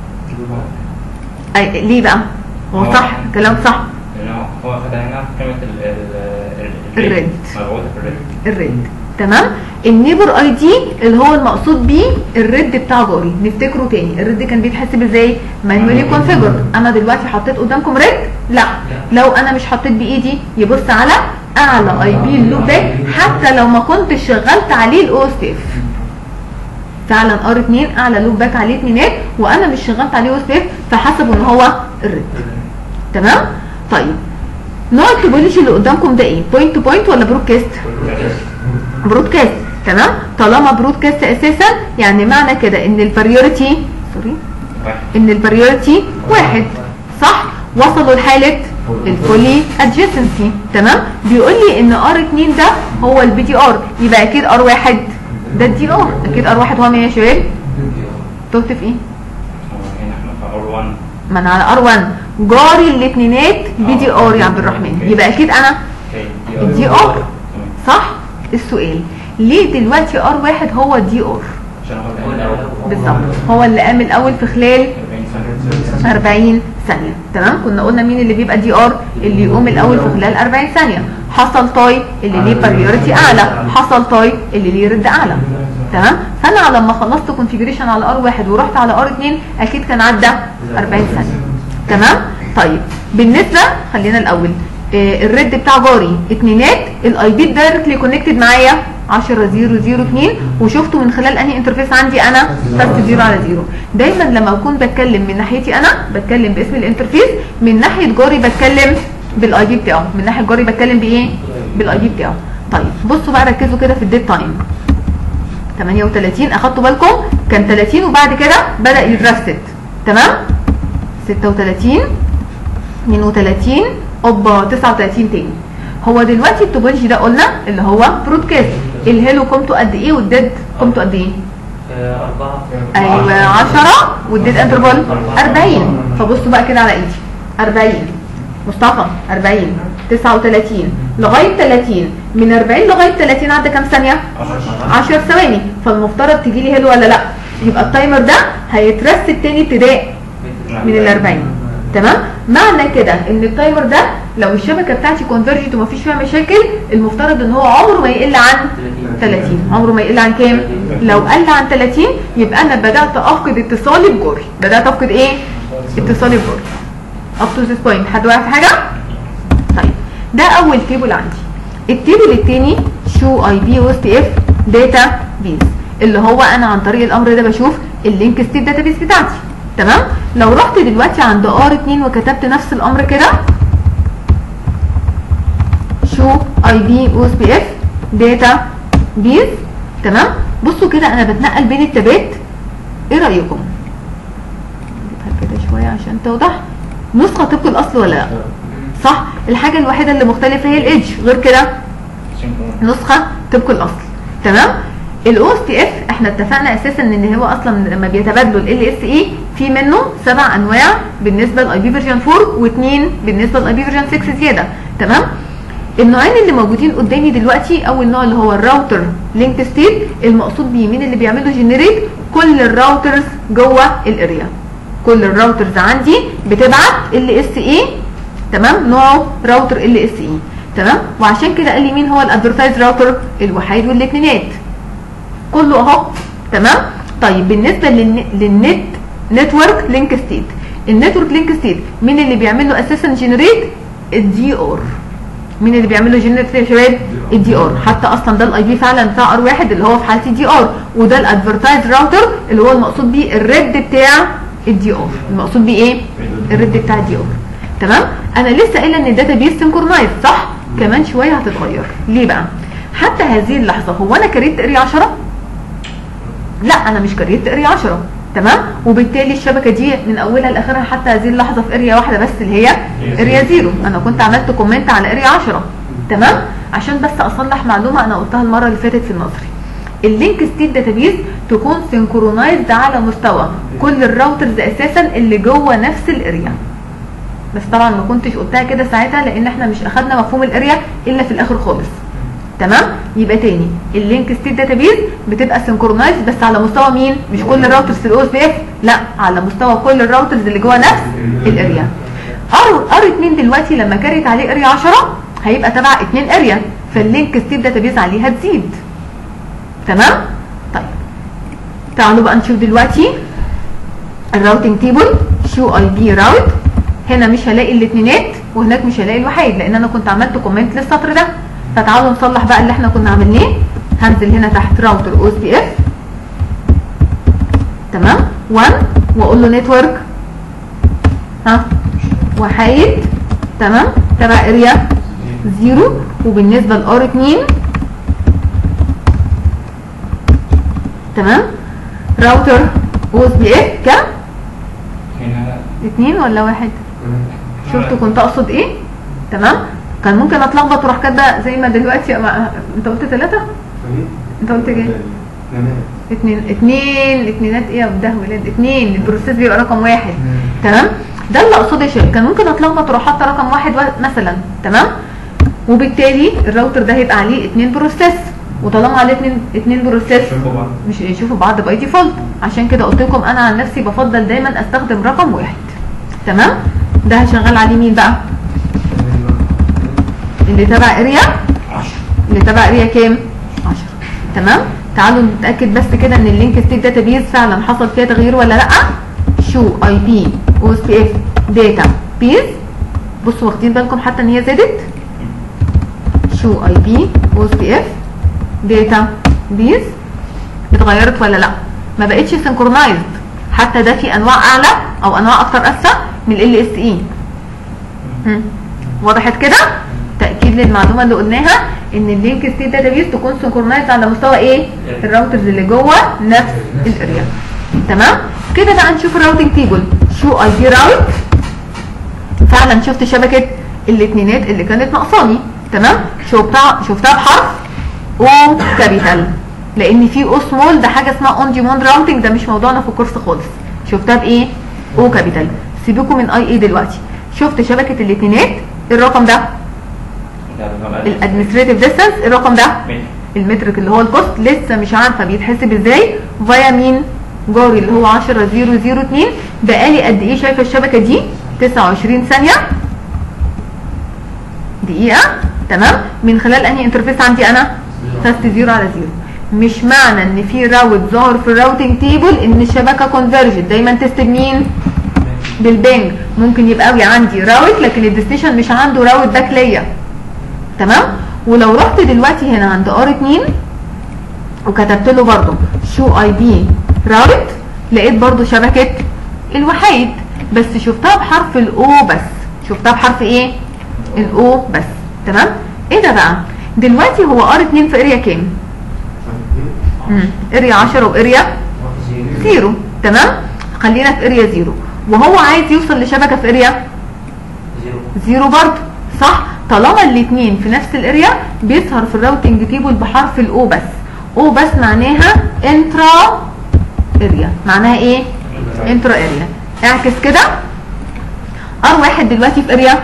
أي ليه بقى؟ هو صح كلام صح هو خد هنا كلمة الريد. مربوطة في الريد الريد تمام النيبر اي دي اللي هو المقصود بيه الريد بتاع جاري نفتكره تاني الريد كان بيتحسب ازاي مانوالي كونفيجر انا دلوقتي حطيت قدامكم ريد لا لو انا مش حطيت بايدي يبص على اعلى اي بي اللوب باك حتى لو ما كنتش شغلت عليه الاو اس اف فعلا ار 2 اعلى لوب باك عليه اتنينات وانا مش شغلت عليه او اس اف فحسبوا ان هو الريد تمام طيب نوع التوبولوجي اللي قدامكم ده ايه بوينت تو بوينت ولا برودكاست برودكاست تمام طالما برودكاست اساسا يعني معنى كده ان البريوريتي سوري واحد ان البريوريتي واحد صح وصلوا لحاله الفولي ادجيسنسي تمام بيقول لي ان ار 2 ده هو البي دي ار يبقى اكيد ار واحد ده الدي ار اكيد ار واحد هو مين يا شباب تهت في ايه هو هنا احنا في ار 1 ما انا على ار 1 جاري الاثنينات بي دي ار يا عبد الرحمن يبقى اكيد انا اوكي دي ار صح السؤال ليه دلوقتي ار واحد هو دي ار عشان هو كان الاول بالظبط هو اللي قام الاول في خلال 40 سنه 40 ثانية تمام كنا قلنا مين اللي بيبقى دي ار اللي يقوم الاول في خلال 40 ثانية حصل تاي اللي ليه بريورتي اعلى حصل تاي اللي ليه رد اعلى تمام فانا لما خلصت كونفيجريشن على ار واحد ورحت على ار 2 اكيد كان عدى 40 ثانية تمام طيب بالنسبة خلينا الاول آه الرد بتاع جاري اتنينات الاي بي دايركتلي كونكتد معايا 10 0 0 2 وشفته من خلال انهي انترفيس عندي انا فاست 0 على 0 دايما لما اكون بتكلم من ناحيتي انا بتكلم باسم الانترفيس من ناحيه جاري بتكلم بالاي بي بتاعه من ناحيه جاري بتكلم بايه بالاي بي بتاعه طيب بصوا بقى ركزوا كده في الديت تايم 38 اخدتوا بالكم كان 30 وبعد كده بدا يترست تمام 36 32 اوبا 39 تاني هو دلوقتي التوبولوجي ده قلنا اللي هو برودكاست الهيلو قيمته قد ايه والديد قيمته قد ايه أربعة ايوه 10 والديد انترفال 40 فبصوا بقى كده على ايدي 40 مصطفى 40 39 لغايه 30 من 40 لغايه 30 عدى كام ثانيه 10 ثواني فالمفترض تجي لي هيلو ولا لا يبقى التايمر ده هيترست تاني ابتداء من ال 40 تمام معنى كده ان التايمر ده لو الشبكه بتاعتي كونفرجت ومفيش فيها مشاكل المفترض ان هو عمره ما يقل عن 30 عمره ما يقل عن كام لو قل عن 30 يبقى انا بدات افقد اتصالي بجوري بدات افقد ايه اتصالي بجوري اب تو ذيس بوينت حد واقف في حاجه طيب ده اول تيبل عندي التيبل الثاني شو اي بي او اس تي اف داتا بيز اللي هو انا عن طريق الامر ده بشوف اللينك ستيت داتا بيز بتاعتي تمام لو رحت دلوقتي عند ار 2 وكتبت نفس الامر كده شو اي بي او اس بي اف داتا بيز تمام بصوا كده انا بتنقل بين التابات ايه رايكم نجيبها كده شويه عشان توضح نسخه طبق الاصل ولا لا صح الحاجه الوحيده اللي مختلفه هي الايدج غير كده نسخه طبق الاصل تمام الاو اس تي اف احنا اتفقنا اساسا ان هو اصلا لما بيتبادلوا ال اس اي في منه سبع انواع بالنسبه للاي بي فيرجن 4 واثنين بالنسبه للاي بي فيرجن 6 زياده تمام النوعين اللي موجودين قدامي دلوقتي اول نوع اللي هو الراوتر لينك ستيت المقصود بيه مين اللي بيعمله جنريت كل الراوترز جوه الاريا كل الراوترز عندي بتبعت ال اس اي تمام نوعه راوتر ال اس اي تمام وعشان كده قال لي مين هو الادفرتايز راوتر الوحيد والاثنينات كله اهو تمام طيب بالنسبه للن- للنت نتورك لينك ستيت النتورك لينك ستيت مين اللي بيعمل له اساسا جنريت الدي ار مين اللي بيعمل له جنريت يا شباب الدي ار حتى اصلا ده الاي بي فعلا بتاع ار واحد اللي هو في حالتي دي ار وده الادفرتايز راوتر اللي هو المقصود بيه الريد بتاع الدي ار المقصود بيه ايه الريد بتاع الدي ار تمام انا لسه قايله ان الداتا بيس سنكرونايز صح كمان شويه هتتغير ليه بقى حتى هذه اللحظه هو انا كريت اريا 10 لا انا مش كريت اريا 10 تمام وبالتالي الشبكه دي من اولها لاخرها حتى هذه اللحظه في اريا واحده بس اللي هي اريا زيرو انا كنت عملت كومنت على اريا 10 تمام عشان بس اصلح معلومه انا قلتها المره اللي فاتت في النظري اللينك ستيت داتابيز تكون سنكرونايزد على مستوى كل الراوترز اساسا اللي جوه نفس الاريا بس طبعا ما كنتش قلتها كده ساعتها لان احنا مش اخدنا مفهوم الاريا الا في الاخر خالص تمام يبقى تاني اللينك ستيت داتابيز بتبقى سنكرونايز بس على مستوى مين مش كل الراوترز في الاو اس بي اف لا على مستوى كل الراوترز اللي جوه نفس الاريا ار ار 2 دلوقتي لما كاريت عليه اريا 10 هيبقى تبع 2 اريا فاللينك ستيت داتابيز عليها تزيد تمام طيب تعالوا بقى نشوف دلوقتي الراوتنج تيبل شو اي بي راوت هنا مش هلاقي الاثنينات وهناك مش هلاقي الوحيد لان انا كنت عملت كومنت للسطر ده فتعالوا نصلح بقى اللي احنا كنا عملناه هنزل هنا تحت راوتر او اس بي اف تمام 1 واقول له نتورك ها وحيد تمام تبع اريا زيرو وبالنسبه لار 2 تمام راوتر او اس بي اف كام هنا اتنين ولا واحد شفتوا كنت اقصد ايه تمام كان ممكن اتلخبط واروح كاتبه زي ما دلوقتي ما... انت قلت ثلاثة انت قلت ايه اتنين اتنين اتنينات ايه يا ده ولاد اتنين البروسيس بيبقى رقم واحد تمام ده اللي اقصده يا شباب كان ممكن اتلخبط واروح حاطه رقم واحد و- مثلا تمام وبالتالي الراوتر ده هيبقى عليه اتنين بروسيس وطالما عليه اتنين اتنين بروسيس شوفوا بعض مش يشوفوا بعض باي ديفولت عشان كده قلت لكم انا عن نفسي بفضل دايما استخدم رقم واحد تمام ده هشغل عليه مين بقى اللي تبع اريا 10 اللي تبع اريا كام 10 تمام تعالوا نتاكد بس كده ان اللينك ستيت داتابيز فعلا حصل فيها تغيير ولا لا شو اي بي او اس بي اف داتا بيز بصوا واخدين بالكم حتى ان هي زادت شو اي بي او اس بي اف داتا بيز اتغيرت ولا لا ما بقتش سنكرونايزد حتى ده في انواع اعلى او انواع اكتر اسفه من ال اس اي وضحت كده تاكيد للمعلومه اللي قلناها ان اللينك ستيت داتابيز تكون سنكرونايزد على مستوى ايه الراوترز اللي جوه نفس الاريا تمام كده بقى نشوف الراوتنج تيبل شو اي بي راوت فعلا شفت شبكه الاثنينات اللي كانت ناقصاني تمام شفتها شفتها بحرف او كابيتال لان في او سمول ده حاجه اسمها اون ديموند راوتنج ده مش موضوعنا في الكورس خالص شفتها بايه او كابيتال سيبكم من اي اي دلوقتي شفت شبكه الاثنينات الرقم ده الادمنستريتيف ديستانس الرقم ده المترك اللي هو الكوست لسه مش عارفه بيتحسب ازاي فيا مين جاري اللي هو 10002 بقالي قد ايه شايفه الشبكه دي 29 ثانيه دقيقه تمام من خلال انهي انترفيس عندي انا فاست زيرو على زيرو مش معنى ان في راوت ظاهر في الراوتنج تيبل ان الشبكه كونفرجد دايما تست مين بالبنج ممكن يبقى قوي عندي راوت لكن الديستنيشن مش عنده راوت باك ليا تمام ولو رحت دلوقتي هنا عند ار 2 وكتبت له برضو شو اي بي راوت لقيت برضو شبكه الوحيد بس شفتها بحرف الاو بس شفتها بحرف ايه الاو بس تمام ايه ده بقى دلوقتي هو ار 2 في اريا كام امم اريا 10 واريا زيرو تمام خلينا في اريا زيرو وهو عايز يوصل لشبكه في اريا زيرو برضه صح طالما الاثنين في نفس الاريا بيظهر في الراوتنج تيبل بحرف الاو بس او بس معناها انترا اريا معناها ايه انترا اريا اعكس كده ار واحد دلوقتي في اريا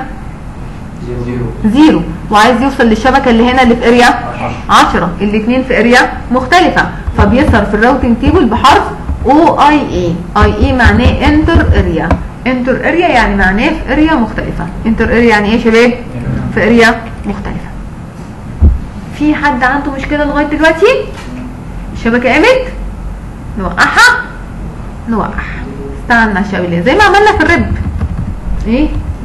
زيرو وعايز يوصل للشبكه اللي هنا اللي في اريا 10 الاثنين في اريا مختلفه فبيظهر في الراوتنج تيبل بحرف او اي اي اي اي معناه انتر اريا انتر اريا يعني معناه في اريا مختلفه انتر اريا يعني ايه يا شباب في اريا مختلفه في حد عنده مشكله لغايه دلوقتي الشبكه قامت نوقعها نوقعها استنى يا شباب زي ما عملنا في الرب ايه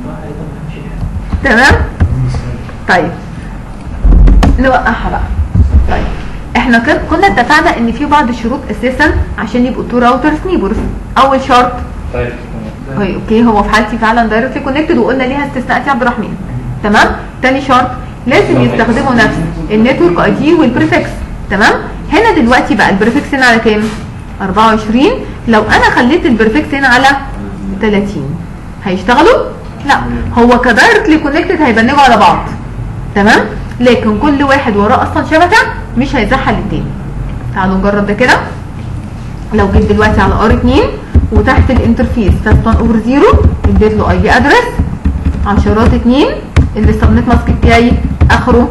تمام طيب نوقعها بقى طيب احنا كن- كنا اتفقنا ان في بعض الشروط اساسا عشان يبقوا تو راوترز نيبرز اول شرط طيب هي اوكي هو في حالتي فعلا دايركتلي كونكتد وقلنا ليها استثناءات يا عبد الرحمن تمام تاني شرط لازم يستخدموا نفس النتورك اي دي والبريفكس تمام هنا دلوقتي بقى البريفكس هنا على كام 24 لو انا خليت البريفكس هنا على 30 هيشتغلوا لا هو كدايركتلي كونكتد هيبنجوا على بعض تمام لكن كل واحد وراه اصلا شبكه مش هيزحل التاني تعالوا نجرب ده كده لو جيت دلوقتي على ار 2 وتحت الانترفيس فاست 1 اوفر 0 اديت له اي بي ادرس عشرات 2 اللي السبنت ماسك بتاعي اخره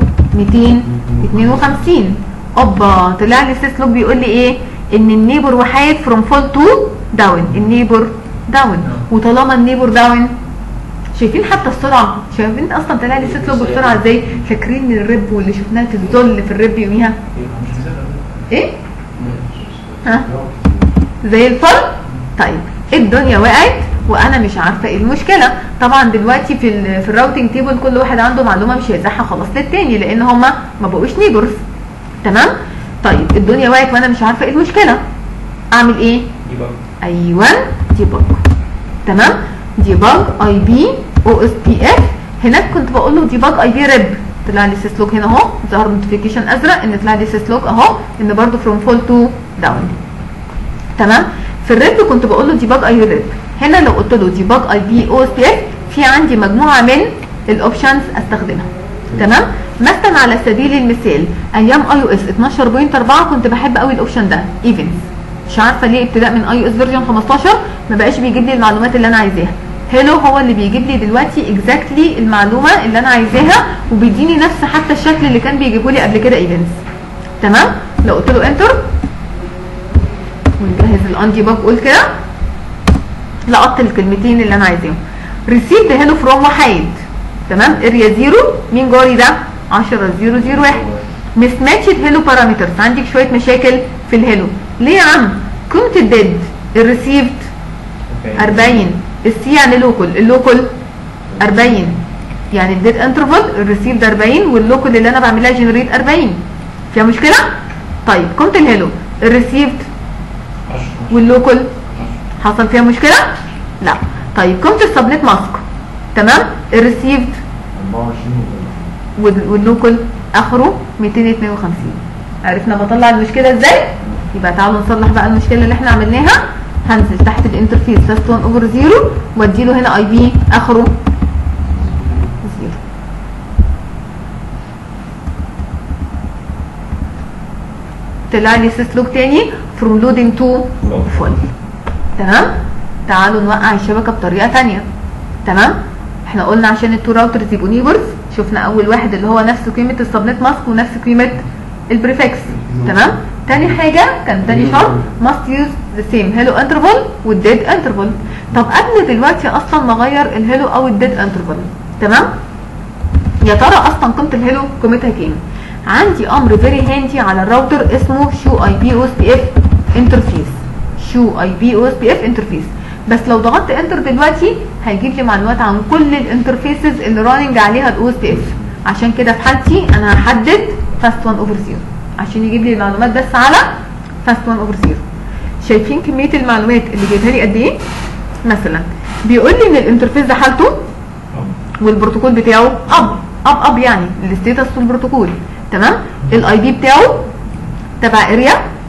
252 اوبا طلع لي سيس لوج بيقول لي ايه ان النيبر وحيد فروم فول تو داون النيبر داون وطالما النيبر داون شايفين حتى السرعه شايفين اصلا طلع لي سيس لوج بسرعه ازاي فاكرين الرب واللي شفناه في الذل في الرب يوميها ايه ها زي الفل طيب الدنيا وقعت وانا مش عارفه ايه المشكله طبعا دلوقتي في ال في الراوتنج تيبل كل واحد عنده معلومه مش هيزحها خلاص للتاني لان هما ما بقوش نيبرز تمام طيب الدنيا وقعت وانا مش عارفه ايه المشكله اعمل ايه يبقى ايوه ديباج تمام ديباج اي بي او اس بي اف هناك كنت بقول له ديباج اي بي ريب طلع لي سيسلوك هنا اهو ظهر نوتيفيكيشن ازرق ان طلع لي سيسلوك اهو ان برده فروم فول تو داون تمام في الريب كنت بقول له ديباج اي ريب هنا لو قلت له ديباج اي بي او اس بي اف في عندي مجموعه من الاوبشنز استخدمها تمام مثلا على سبيل المثال ايام اي او اس 12.4 كنت بحب قوي الاوبشن ده ايفنتس مش عارفه ليه ابتداء من اي او اس فيرجن 15 ما بقاش بيجيب لي المعلومات اللي انا عايزاها هيلو هو اللي بيجيب لي دلوقتي اكزاكتلي المعلومه اللي انا عايزاها وبيديني نفس حتى الشكل اللي كان بيجيبه لي قبل كده ايفنتس تمام لو قلت له انتر ونجهز الاندي باج قول كده لقطت الكلمتين اللي انا عايزاهم ريسيفد هيلو فروم وحيد تمام اريا زيرو مين جاري ده 10 0 0 1 مس ماتشد هيلو بارامترز عندك شويه مشاكل في الهيلو ليه يا عم كنت الديد الريسيفد 40 السي يعني لوكال اللوكال 40 يعني الديد انترفال الريسيفد 40 واللوكال اللي انا بعملها جنريت 40 فيها مشكله طيب كنت الهيلو الريسيفد واللوكال حصل فيها مشكله لا طيب كنت السبنت ماسك تمام الريسيفد 24 واللوكال اخره 252 عرفنا بطلع المشكله ازاي يبقى تعالوا نصلح بقى المشكله اللي احنا عملناها هنزل تحت الانترفيس فاست 1 اوفر 0 واديله هنا اي بي اخره 0 طلع لي سيسلوك تاني فروم لودنج تو فول تمام تعالوا نوقع الشبكه بطريقه تانية تمام احنا قلنا عشان التو راوترز يبقوا نيبرز شفنا اول واحد اللي هو نفس قيمه السبنت ماسك ونفس قيمه البريفكس تمام تاني حاجه كان تاني شرط must use the same hello interval والديد interval طب قبل دلوقتي اصلا ما اغير الهيلو او الديد interval تمام يا ترى اصلا قيمه الهيلو قيمتها كام عندي امر فيري هاندي على الراوتر اسمه شو اي بي او اس بي اف انترفيس شو اي بي او اس بي اف انترفيس بس لو ضغطت انتر دلوقتي هيجيب لي معلومات عن كل الانترفيسز اللي راننج عليها الاو اس بي اف عشان كده في حالتي انا هحدد فاست 1 اوفر 0 عشان يجيب لي المعلومات بس على فاست 1 اوفر 0 شايفين كميه المعلومات اللي جايبها لي قد ايه مثلا بيقول لي ان الانترفيس ده حالته والبروتوكول بتاعه اب اب اب يعني الستيتس والبروتوكول تمام الاي بي بتاعه تبع اريا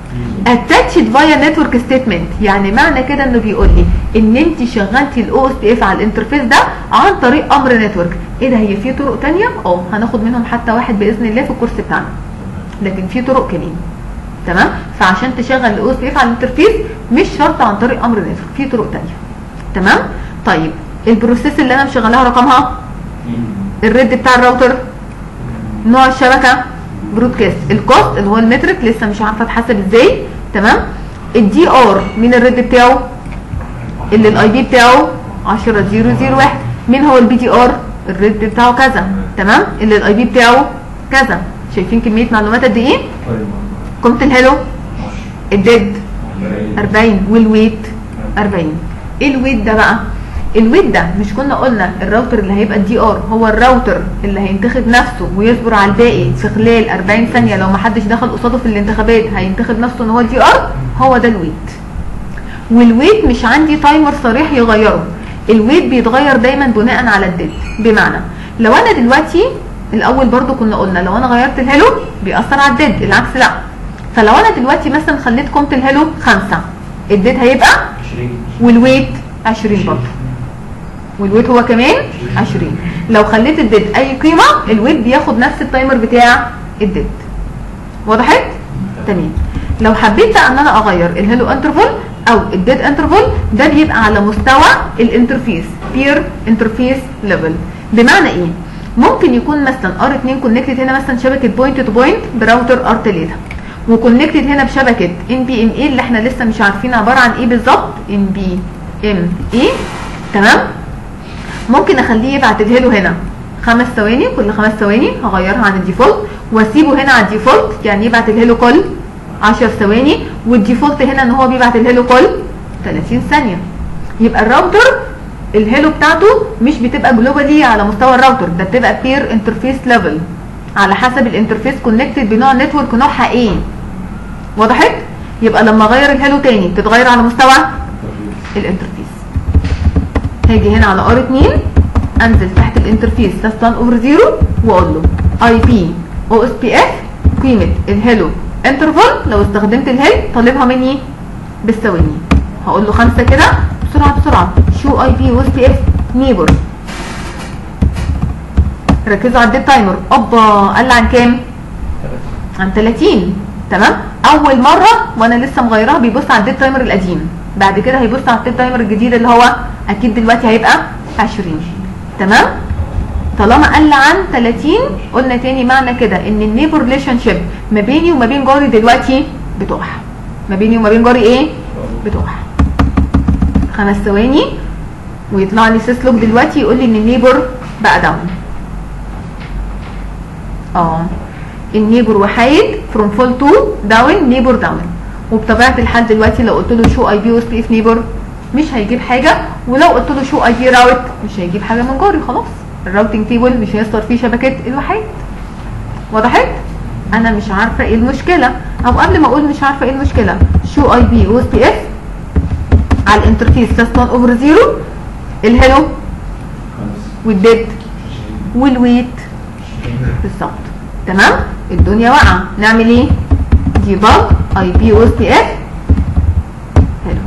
اتاتشد فايا نتورك ستيتمنت يعني معنى كده انه بيقول لي ان انت شغلتي الاو اس بي اف على الانترفيس ده عن طريق امر نتورك ايه ده هي في طرق تانية اه هناخد منهم حتى واحد باذن الله في الكورس بتاعنا لكن في طرق كمان تمام فعشان تشغل الاو اس بي اف على الانترفيس مش شرط عن طريق امر نتورك في طرق تانية تمام طيب البروسيس اللي انا مشغلاها رقمها الريد بتاع الراوتر نوع الشبكه برودكاست الكوست اللي هو المترك لسه مش عارفه اتحسب ازاي تمام الدي ار مين الريد بتاعه اللي الاي بي بتاعه 10001 مين هو البي دي ار الريد بتاعه كذا تمام اللي الاي بي بتاعه كذا شايفين كميه معلومات قد ايه قيمه الهيلو الديد 40 والويت 40 ايه الويت ده بقى الويت ده مش كنا قلنا الراوتر اللي هيبقى الدي ار هو الراوتر اللي هينتخب نفسه ويصبر على الباقي في خلال 40 ثانيه لو ما حدش دخل قصاده في الانتخابات هينتخب نفسه ان هو الدي ار هو ده الويت والويت مش عندي تايمر صريح يغيره الويت بيتغير دايما بناء على الديت بمعنى لو انا دلوقتي الاول برضو كنا قلنا لو انا غيرت الهيلو بيأثر على الديد العكس لا فلو انا دلوقتي مثلا خليت قيمه الهيلو 5 الديد هيبقى 20 والويت 20 برضه والويت هو كمان 20 لو خليت الديد اي قيمه الويت بياخد نفس التايمر بتاع الديد وضحت تمام لو حبيت بقى ان انا اغير الهيلو انترفال او الديد انترفال ده بيبقى على مستوى الانترفيس بير انترفيس ليفل بمعنى ايه ممكن يكون مثلا ار 2 كونكتد هنا مثلا شبكه بوينت تو بوينت براوتر ار 3 وكونكتد هنا بشبكه ان بي ام اي اللي احنا لسه مش عارفين عباره عن ايه بالظبط ان بي ام اي تمام ممكن اخليه يبعت الهيلو هنا خمس ثواني كل خمس ثواني هغيرها عن الديفولت واسيبه هنا على الديفولت يعني يبعت الهيلو كل 10 ثواني والديفولت هنا ان هو بيبعت الهيلو كل 30 ثانيه يبقى الراوتر الهيلو بتاعته مش بتبقى جلوبالي على مستوى الراوتر ده بتبقى بير انترفيس ليفل على حسب الانترفيس كونكتد بنوع النتورك نوعها ايه وضحت يبقى لما اغير الهيلو تاني تتغير على مستوى الانترفيس هاجي هنا على ار 2 انزل تحت الانترفيس تاست 1 اوفر 0 واقول له اي بي او اس بي اف قيمه الهيلو انترفال لو استخدمت الهيل طالبها مني بالثواني هقول له خمسه كده بسرعه بسرعه شو اي بي او اس بي اف نيبر ركزوا على الديت تايمر اوبا قال عن كام؟ عن 30 تمام اول مره وانا لسه مغيرها بيبص على الديت تايمر القديم بعد كده هيبص على التيب تايمر الجديد اللي هو اكيد دلوقتي هيبقى 20 تمام طالما قل عن 30 قلنا تاني معنى كده ان النيبر ريليشن شيب ما بيني وما بين جاري دلوقتي بتقع ما بيني وما بين جاري ايه بتقع خمس ثواني ويطلع لي سيسلوك دلوقتي يقول لي ان النيبر بقى داون اه النيبر وحيد فروم فول تو داون نيبر داون وبطبيعه الحال دلوقتي لو قلت له شو اي بي وسبي اف نيبر مش هيجيب حاجه ولو قلت له شو اي بي راوت مش هيجيب حاجه من جاري خلاص الراوتنج تيبل مش هيصدر فيه شبكه الوحيد وضحت انا مش عارفه ايه المشكله او قبل ما اقول مش عارفه ايه المشكله شو اي بي او اس بي اف على الانترفيس بلس 1 اوفر 0 الهلو والديد والويت بالظبط تمام الدنيا واقعه نعمل ايه ديباج اي بي او اس بي اف حلو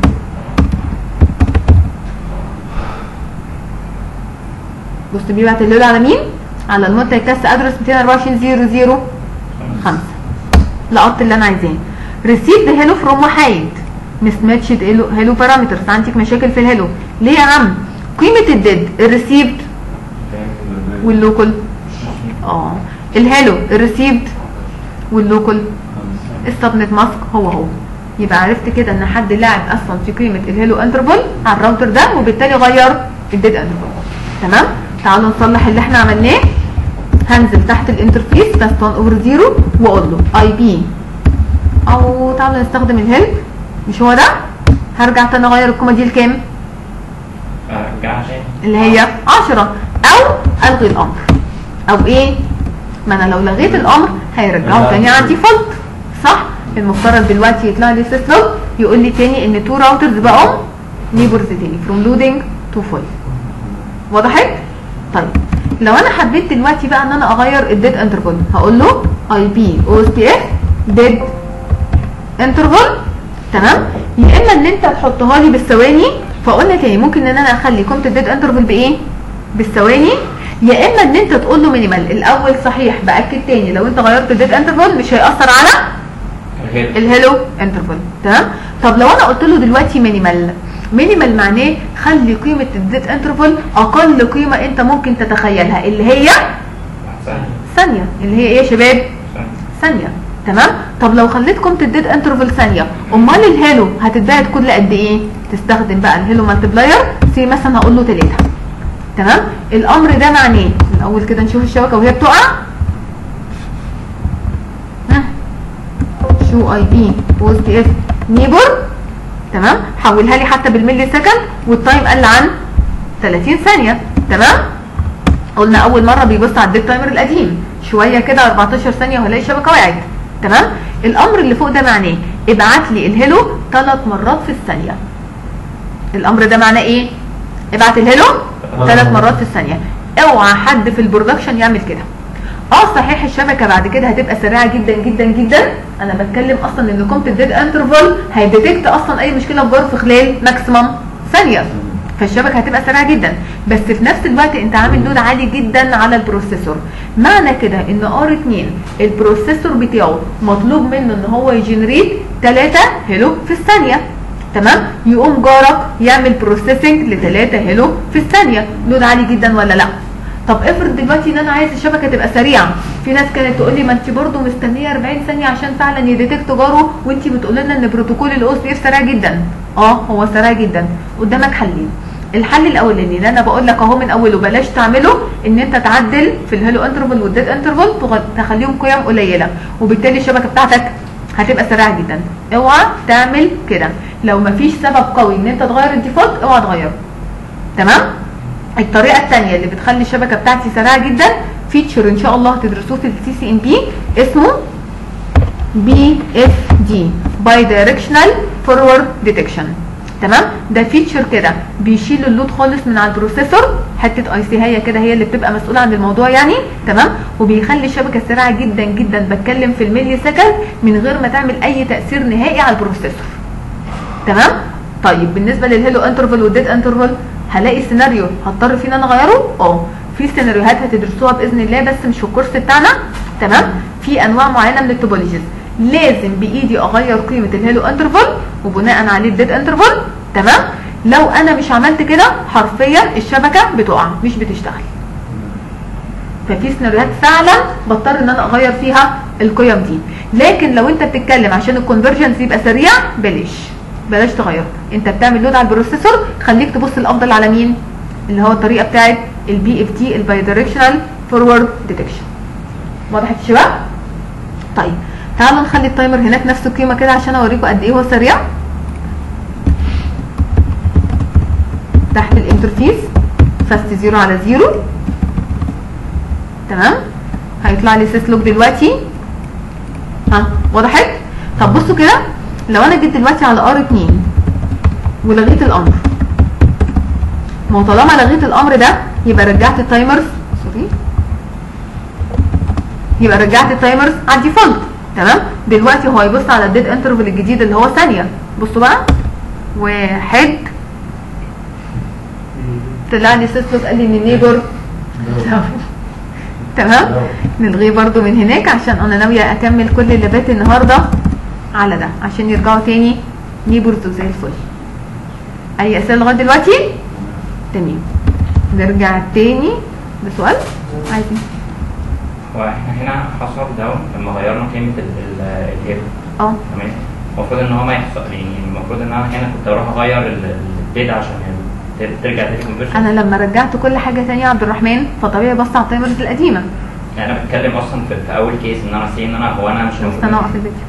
بص بيبعت اللود على مين على المنتج كاست ادرس 224 5 لقطت اللي انا عايزاه ريسيف ذا هيلو فروم وحيد مس ماتش هيلو هيلو بارامترز عندك مشاكل في الهيلو ليه يا عم قيمه الديد الريسيفد واللوكل اه الهالو الريسيفد واللوكل السبنت ماسك هو هو يبقى عرفت كده ان حد لعب اصلا في قيمه الهالو انترفال على الراوتر ده وبالتالي غير الديد انترفال تمام تعالوا نصلح اللي احنا عملناه هنزل تحت الانترفيس بس 1 اوفر 0 واقول له اي بي او تعالوا نستخدم الهيلب مش هو ده هرجع تاني اغير القيمه دي لكام ارجع تاني اللي هي 10 او الغي الامر او ايه ما انا لو لغيت الامر هيرجعه تاني على الديفولت صح المفترض دلوقتي يطلع لي سيسلوج يقول لي تاني ان تو راوترز بقوا نيبرز تاني فروم لودنج تو فول وضحت طيب لو انا حبيت دلوقتي بقى ان انا اغير الديد انترفال هقول له اي بي او اس بي اف ديد انترفال تمام يا اما ان انت تحطها لي بالثواني فقلنا تاني ممكن ان انا اخلي قيمه الديد انترفال بايه بالثواني يا اما ان انت تقول له مينيمال الاول صحيح باكد تاني لو انت غيرت الديد انترفال مش هياثر على الهيلو الهيلو انترفال تمام طب لو انا قلت له دلوقتي مينيمال مينيمال معناه خلي قيمه الديد انترفال اقل قيمه انت ممكن تتخيلها اللي هي ثانية ثانيه اللي هي ايه يا شباب ثانية ثانيه تمام طب لو خليت قيمه الديد انترفال ثانيه امال الهيلو هتتبعت كل قد ايه تستخدم بقى الهيلو مالتبلاير سي مثلا هقول له 3 تمام الامر ده معناه الاول كده نشوف الشبكه وهي بتقع ها شو اي بي او اس بي اف نيبر تمام حولها لي حتى بالملي سكند والتايم قل عن 30 ثانيه تمام قلنا اول مره بيبص على الديك تايمر القديم شويه كده 14 ثانيه وهلاقي الشبكه وقعت تمام الامر اللي فوق ده معناه ابعت لي الهيلو ثلاث مرات في الثانيه الامر ده معناه ايه ابعت الهيلو ثلاث مرات في الثانيه اوعى حد في البرودكشن يعمل كده اه صحيح الشبكه بعد كده هتبقى سريعه جدا جدا جدا انا بتكلم اصلا ان قيمه الديد انترفال هيديتكت اصلا اي مشكله في جار في خلال ماكسيمم ثانيه فالشبكه هتبقى سريعه جدا بس في نفس الوقت انت عامل لود عالي جدا على البروسيسور معنى كده ان ار 2 البروسيسور بتاعه مطلوب منه ان هو يجنريت 3 هيلو في الثانيه تمام يقوم جارك يعمل بروسيسنج ل 3 هيلو في الثانيه لود عالي جدا ولا لا طب افرض دلوقتي ان انا عايز الشبكه تبقى سريعه في ناس كانت تقول لي ما انت برضه مستنيه 40 ثانيه عشان فعلا يديتكت جاره وانت بتقول لنا ان بروتوكول الاو اس بي اف سريع جدا اه هو سريع جدا قدامك حلين الحل الاولاني اللي انا بقول لك اهو من اوله بلاش تعمله ان انت تعدل في الهيلو انترفال والديد انترفال تخليهم قيم قليله وبالتالي الشبكه بتاعتك هتبقى سريعه جدا اوعى تعمل كده لو مفيش سبب قوي ان انت تغير الديفولت اوعى تغيره تمام الطريقه الثانيه اللي بتخلي الشبكه بتاعتي سريعه جدا فيتشر ان شاء الله هتدرسوه في السي سي ام بي اسمه بي اف دي باي دايركشنال فورورد ديتكشن تمام ده فيتشر كده بيشيل اللود خالص من على البروسيسور حته اي سي هي كده هي اللي بتبقى مسؤوله عن الموضوع يعني تمام وبيخلي الشبكه سريعه جدا جدا بتكلم في الملي سكند من غير ما تعمل اي تاثير نهائي على البروسيسور تمام طيب بالنسبه للهيلو انترفال والديد انترفال هلاقي سيناريو هضطر فيه ان انا اغيره اه في سيناريوهات هتدرسوها باذن الله بس مش في الكورس بتاعنا تمام في انواع معينه من التوبولوجيز لازم بايدي اغير قيمه الهيلو انترفال وبناء عليه الديد انترفال تمام لو انا مش عملت كده حرفيا الشبكه بتقع مش بتشتغل ففي سيناريوهات فعلا بضطر ان انا اغير فيها القيم دي لكن لو انت بتتكلم عشان الكونفرجنس يبقى سريع بلاش بلاش تغير انت بتعمل لود على البروسيسور خليك تبص الافضل على مين اللي هو الطريقه بتاعت البي اف تي الباي دايركشنال فورورد ديتكشن وضحت يا شباب طيب تعالوا نخلي التايمر هناك نفس القيمه كده عشان اوريكم قد ايه هو سريع تحت الانترفيس فاست زيرو على زيرو تمام هيطلع لي سيس لوج دلوقتي ها وضحت طب بصوا كده لو انا جيت دلوقتي على ار 2 ولغيت الامر ما هو طالما لغيت الامر ده يبقى رجعت التايمرز سوري يبقى رجعت التايمرز على الديفولت تمام دلوقتي هو هيبص على الديد انترفال الجديد اللي هو ثانيه بصوا بقى واحد طلع لي سيسلوك قال لي ان النيبر تمام نلغيه برضو من هناك عشان انا ناويه اكمل كل اللابات النهارده على ده عشان يرجعوا تاني نيبرز زي الفل اي اسئله لغايه دلوقتي تمام نرجع تاني لسؤال عايزين هو احنا هنا حصل داون لما غيرنا قيمة ال- ال- الهيرو اه تمام المفروض ان هو ما يحصل يعني المفروض ان انا هنا كنت اروح اغير ال- الداتا عشان ال- ترجع تاني كونفرشن انا لما رجعت كل حاجه تانية يا عبد الرحمن فطبيعي بص على التايمرز القديمه يعني انا بتكلم اصلا في, في اول كيس ان انا سي ان انا هو انا مش استنى اوقف الفيديو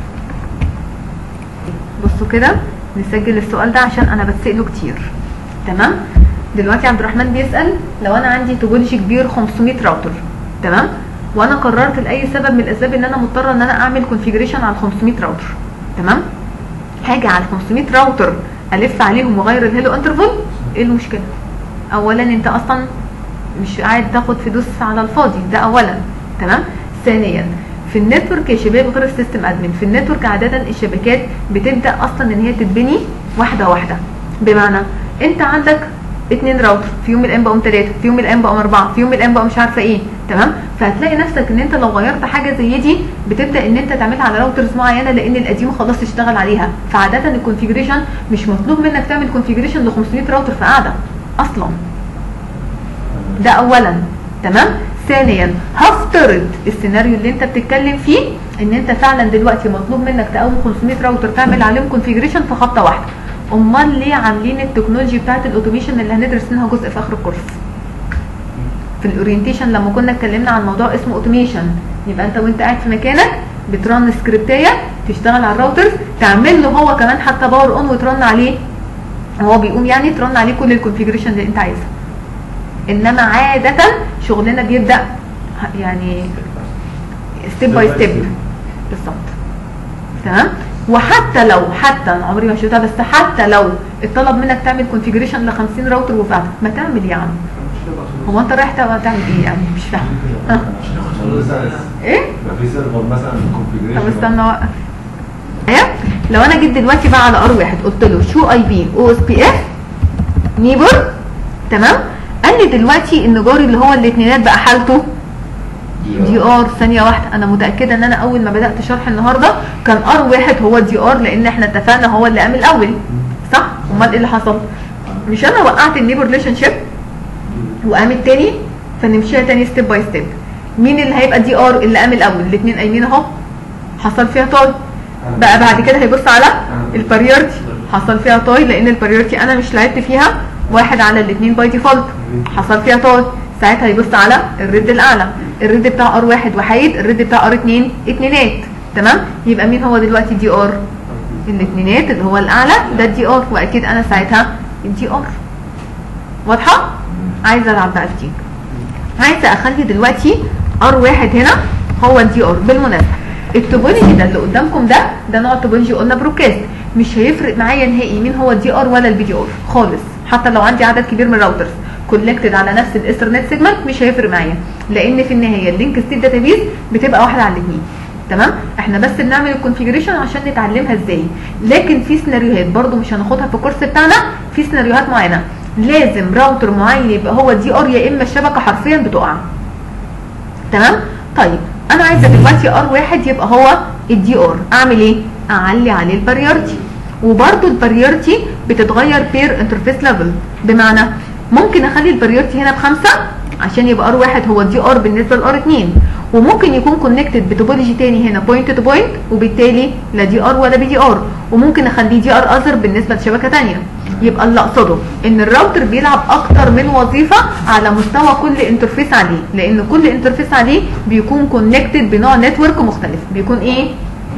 بصوا كده نسجل السؤال ده عشان انا بتسأله كتير تمام دلوقتي عبد الرحمن بيسأل لو انا عندي توبولوجي كبير 500 راوتر تمام وانا قررت لاي سبب من الاسباب ان انا مضطره ان انا اعمل كونفيجريشن على 500 راوتر تمام هاجي على 500 راوتر الف عليهم واغير الهيلو انترفال ايه المشكله اولا انت اصلا مش قاعد تاخد فلوس على الفاضي ده اولا تمام ثانيا في النتورك يا شباب غير السيستم ادمن في النتورك عاده الشبكات بتبدا اصلا ان هي تتبني واحده واحده بمعنى انت عندك اتنين راوتر في يوم الان بقوا ثلاثه في يوم الان بقوا اربعه في يوم الان بقوا مش عارفه ايه تمام فهتلاقي نفسك ان انت لو غيرت حاجه زي دي بتبدا ان انت تعملها على راوترز معينه لان القديم خلاص اشتغل عليها فعاده الكونفيجريشن مش مطلوب منك تعمل كونفيجريشن ل 500 راوتر في قاعده اصلا ده اولا تمام ثانيا هفترض السيناريو اللي انت بتتكلم فيه ان انت فعلا دلوقتي مطلوب منك تقوم 500 راوتر تعمل عليهم كونفيجريشن في خطه واحده امال ليه عاملين التكنولوجي بتاعت الاوتوميشن اللي هندرس منها جزء في اخر الكورس في الاورينتيشن لما كنا اتكلمنا عن موضوع اسمه اوتوميشن يبقى انت وانت قاعد في مكانك بترن سكريبتايه تشتغل على الراوترز تعمل له هو كمان حتى باور اون وترن عليه هو بيقوم يعني ترن عليه كل الكونفيجريشن اللي انت عايزها انما عاده شغلنا بيبدا يعني ستيب باي ستيب بالظبط تمام وحتى لو حتى أنا عمري ما شفتها بس حتى لو اتطلب منك تعمل كونفيجريشن ل 50 راوتر وفات ما تعمل يا عم هو انت رايح تعمل تعمل ايه يعني مش فاهم ها. ايه يبقى في سيرفر مثلا كونفيجريشن طب استنى اوقف ايه لو انا جيت دلوقتي بقى على ار واحد قلت له شو اي بي او اس بي اف نيبر تمام قال لي دلوقتي ان جاري اللي هو الاثنينات بقى حالته دي ار ثانيه واحده انا متاكده ان انا اول ما بدات شرح النهارده كان ار واحد هو دي ار لان احنا اتفقنا هو اللي قام الاول صح امال ايه اللي حصل مش انا وقعت النيبر ريليشن شيب وقام التاني فنمشيها تاني ستيب باي ستيب مين اللي هيبقى دي ار اللي قام الاول الاثنين قايمين اهو حصل فيها طاي بقى بعد كده هيبص على الباريورتي حصل فيها طاي لان الباريورتي انا مش لعبت فيها واحد على الاثنين باي ديفولت حصل فيها طاي ساعتها هيبص على الريد الاعلى الريد بتاع ار واحد وحيد الريد بتاع ار اتنين اتنينات تمام يبقى مين هو دلوقتي دي ار الاثنينات اللي هو الاعلى ده الدي ار واكيد انا ساعتها الدي ار واضحه عايزه العب بقى كتير عايزه اخلي دلوقتي ار واحد هنا هو الدي ار بالمناسبه التوبولوجي ده اللي قدامكم ده ده نوع توبولوجي قلنا بروكاست مش هيفرق معايا نهائي مين هو الدي ار ولا البي دي ار خالص حتى لو عندي عدد كبير من الراوترز كولكتد على نفس الاثرنت سيجمنت مش هيفرق معايا لان في النهايه اللينك ستيت داتابيز بتبقى واحده على الاثنين تمام احنا بس بنعمل الكونفيجريشن عشان نتعلمها ازاي لكن في سيناريوهات برضو مش هناخدها في الكورس بتاعنا في سيناريوهات معينه لازم راوتر معين يبقى هو دي ار يا اما الشبكه حرفيا بتقع تمام طيب انا عايزه دلوقتي ار واحد يبقى هو الدي ار اعمل ايه اعلي عليه الباريورتي وبرده البريورتي بتتغير بير انترفيس ليفل بمعنى ممكن اخلي البريورتي هنا بخمسة عشان يبقى ار واحد هو الدي ار بالنسبه لار 2 وممكن يكون كونكتد بتوبولوجي تاني هنا بوينت تو بوينت وبالتالي لا دي ار ولا بي دي ار وممكن اخليه دي ار اذر بالنسبه لشبكه تانية يبقى اللي اقصده ان الراوتر بيلعب اكتر من وظيفه على مستوى كل انترفيس عليه لان كل انترفيس عليه بيكون كونكتد بنوع نتورك مختلف بيكون ايه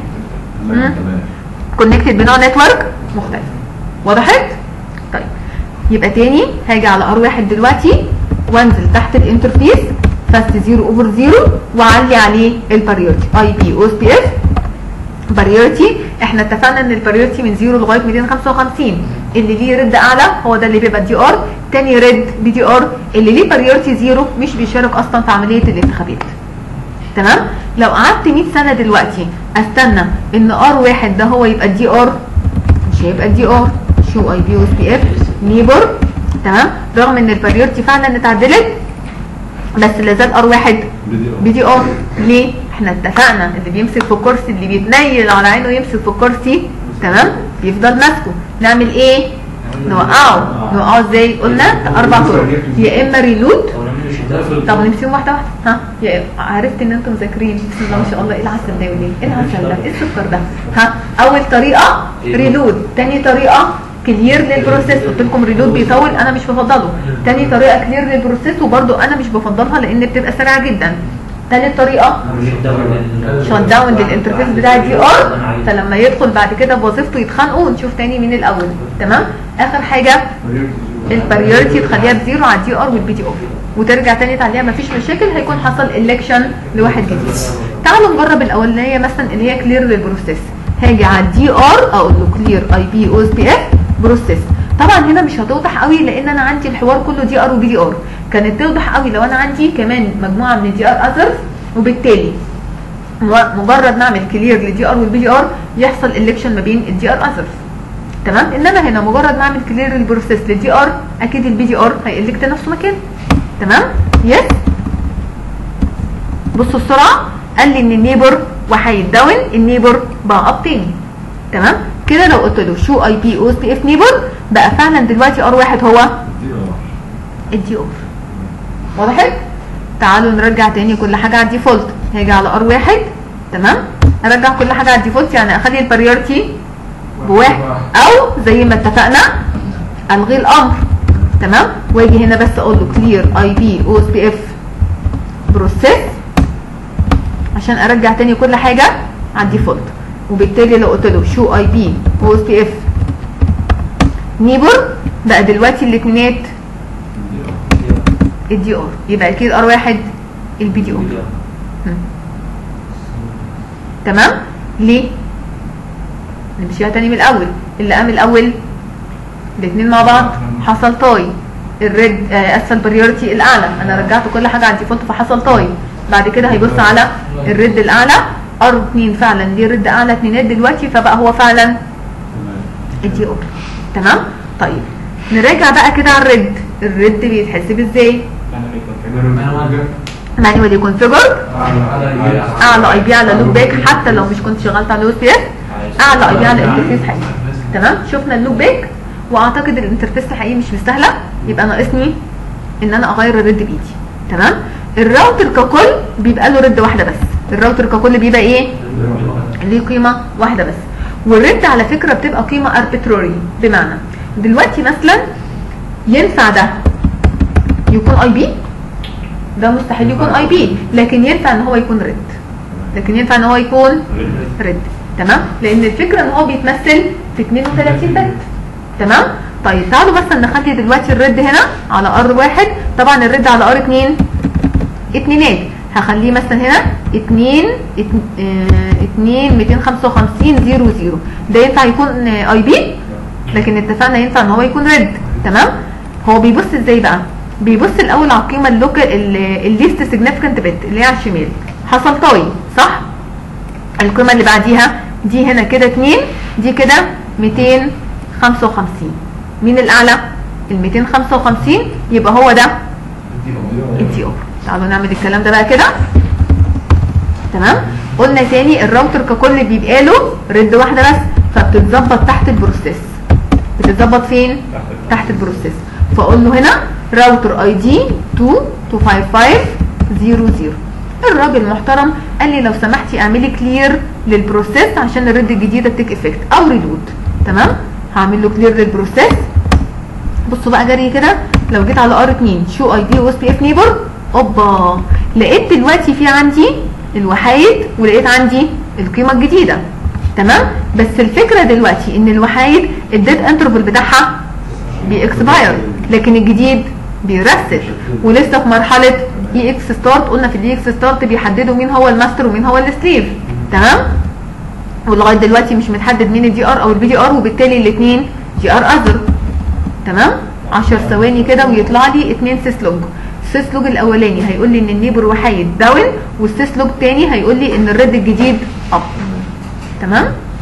تمام تمام كونكتد بنوع نتورك مختلف وضحت طيب يبقى تاني هاجي على ار واحد دلوقتي وانزل تحت الانترفيس فاست زيرو اوفر زيرو واعلي عليه البريورتي اي بي او اس بي اف بريورتي احنا اتفقنا ان البريورتي من 0 لغايه 255 اللي ليه رد اعلى هو ده اللي بيبقى دي ار تاني رد بي دي ار اللي ليه بريورتي زيرو مش بيشارك اصلا في عمليه الانتخابات تمام لو قعدت 100 سنه دلوقتي استنى ان ار واحد ده هو يبقى الدي ار مش هيبقى الدي ار شو اي بي او اس بي اف نيبر تمام رغم ان البريورتي فعلا اتعدلت بس لا زال ار واحد فيديو بي دي ار ليه؟ احنا اتفقنا اللي بيمسك في الكرسي اللي بيتنيل على عينه يمسك في الكرسي تمام بيفضل ماسكه نعمل ايه؟ نوقعه نوقعه ازاي؟ قلنا اربع طرق يا اما ريلود طب نمسكهم واحده واحده ها يا عرفت ان انتم مذاكرين بسم الله ما شاء الله ايه العسل ده يا وليه؟ ايه العسل ده؟ ايه السكر ده؟ ها اول طريقه ريلود تاني طريقه كلير للبروسيس قلت لكم ريلود بيطول انا مش بفضله تاني طريقه كلير للبروسيس وبرده انا مش بفضلها لان بتبقى سريعه جدا تالت طريقه شوت داون للانترفيس بتاع الدي ار فلما يدخل بعد كده بوظيفته يتخانقوا ونشوف تاني من الاول تمام اخر حاجه البريورتي تخليها بزيرو على الدي ار والبي دي اوف وترجع تاني تعليها مفيش مشاكل هيكون حصل الكشن لواحد جديد تعالوا نجرب الاولانيه مثلا اللي هي كلير للبروسيس هاجي على الدي ار اقول له كلير اي بي او اس بي اف بروسيس طبعا هنا مش هتوضح قوي لان انا عندي الحوار كله دي ار وبي دي ار كانت توضح قوي لو انا عندي كمان مجموعه من الدي ار اذرز وبالتالي م- مجرد ما اعمل كلير للدي ار والبي دي ار يحصل الكشن ما بين الدي ار اذرز تمام انما هنا مجرد ما اعمل كلير للبروسيس للدي ار اكيد البي دي ار هيلكت نفسه مكانه تمام يس بصوا السرعه قال لي ان النيبر وحيد داون النيبر بقى اب تاني تمام كده لو قلت له شو اي بي او اس بي اف نيبر بقى فعلا دلوقتي ار واحد هو الدي ار وضحت تعالوا نرجع تاني كل حاجه على الديفولت هاجي على ار واحد تمام ارجع كل حاجه على الديفولت يعني اخلي البريورتي بواحد او زي ما اتفقنا الغي الامر تمام واجي هنا بس اقول له كلير اي بي او اس بي اف بروسيس عشان ارجع تاني كل حاجه على الديفولت وبالتالي لو قلت له شو اي بي او اس بي اف نيبر بقى دلوقتي الاثنينات الدي ار يبقى اكيد ار واحد البي دي ار تمام ليه نمشيها تاني من الاول اللي قام الاول الاثنين مع بعض حصل تاي الريد آه، اسفل بريورتي الاعلى انا رجعت كل حاجه على الديفولت فحصل تاي بعد كده هيبص على الريد الاعلى ار 2 فعلا ليه ريد اعلى اتنينات دلوقتي فبقى هو فعلا الدي ار تمام طيب نراجع بقى كده على الريد الريد بيتحسب ازاي مانوالي كونفيجر اعلى اي بي على لوب باك حتى لو مش كنت شغلت على الاو اس بي اس اعلى اي بي على الانترفيس حقيقي تمام شفنا اللوب باك واعتقد الانترفيس الحقيقي مش مستاهله يبقى ناقصني ان انا اغير الريد بايدي تمام الراوتر ككل بيبقى له ريد واحده بس الراوتر ككل بيبقى ايه ليه قيمه واحده بس والريد على فكره بتبقى قيمه اربيتروري بمعنى دلوقتي مثلا ينفع ده يكون اي بي ده مستحيل يكون اي بي لكن ينفع ان هو يكون ريد لكن ينفع ان هو يكون ريد تمام لان الفكره ان هو بيتمثل في 32 بت تمام طيب تعالوا مثلا نخلي دلوقتي الريد هنا على ار واحد طبعا الريد على ار اتنين اتنينات هخليه مثلا هنا اتنين اتن- اه، اتنين ميتين خمسة وخمسين زيرو زيرو ده ينفع يكون اه، اي بي لكن اتفقنا ينفع ان هو يكون ريد تمام هو بيبص ازاي بقى بيبص الاول على القيمه اللوكال الليست سيجنيفيكانت بت اللي هي على الشمال حصل طاي صح القيمه اللي بعديها دي هنا كده 2 دي كده 255 مين الاعلى ال 255 يبقى هو ده الدي او تعالوا نعمل الكلام ده بقى كده تمام قلنا تاني الراوتر ككل بيبقى له رد واحده بس فبتتظبط تحت البروسيس بتتظبط فين تحت البروسيس فاقول له هنا راوتر اي دي 225500 الراجل محترم قال لي لو سمحتي اعملي كلير للبروسيس عشان الرد الجديده تيك افكت او ريلود تمام هعمل له كلير للبروسيس بصوا بقى جري كده لو جيت على ار 2 شو اي بي واس بي اف نيبر اوبا لقيت دلوقتي في عندي الوحايد ولقيت عندي القيمه الجديده تمام بس الفكره دلوقتي ان الوحايد الديد انترفال بتاعها بيكسباير لكن الجديد بيرست ولسه في مرحله اي اكس ستارت قلنا في الاي اكس ستارت بيحددوا مين هو الماستر ومين هو السليف تمام ولغايه دلوقتي مش متحدد مين الدي ار او البي دي ار وبالتالي الاثنين دي ار اذر تمام 10 ثواني كده ويطلع لي اثنين سيسلوج السيسلوج الاولاني هيقول لي ان النيبر وحيد داون والسيسلوج الثاني هيقول لي ان الريد الجديد اب تمام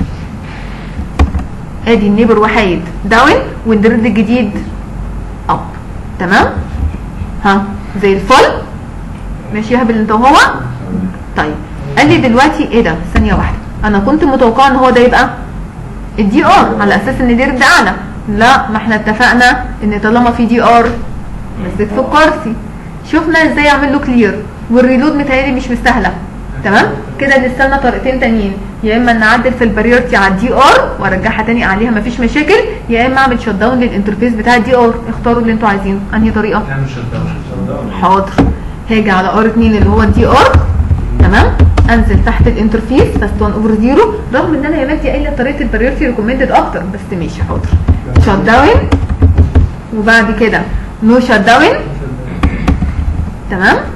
ادي النيبر وحيد داون والريد الجديد اب تمام ها زي الفل ماشي يا هبل انت وهو طيب قال لي دلوقتي ايه ده ثانيه واحده انا كنت متوقعه ان هو ده يبقى الدي ار على اساس ان دي رد اعلى لا ما احنا اتفقنا ان طالما في دي ار مسك في الكرسي شفنا ازاي اعمل له كلير والريلود متهيألي مش مستاهله تمام كده نستنى طريقتين تانيين يا اما نعدل في البريورتي على الدي ار وارجعها تاني عليها مفيش مشاكل يا اما اعمل شوت داون للانترفيس بتاع الدي ار اختاروا اللي انتوا عايزينه انهي طريقه نعمل شت داون حاضر هاجي على ار 2 اللي هو الدي ار تمام انزل تحت الانترفيس بس 1 اوفر 0 رغم ان انا يا مجدي قايله طريقه البريورتي ريكومندد اكتر بس ماشي حاضر شات داون وبعد كده نو شات داون تمام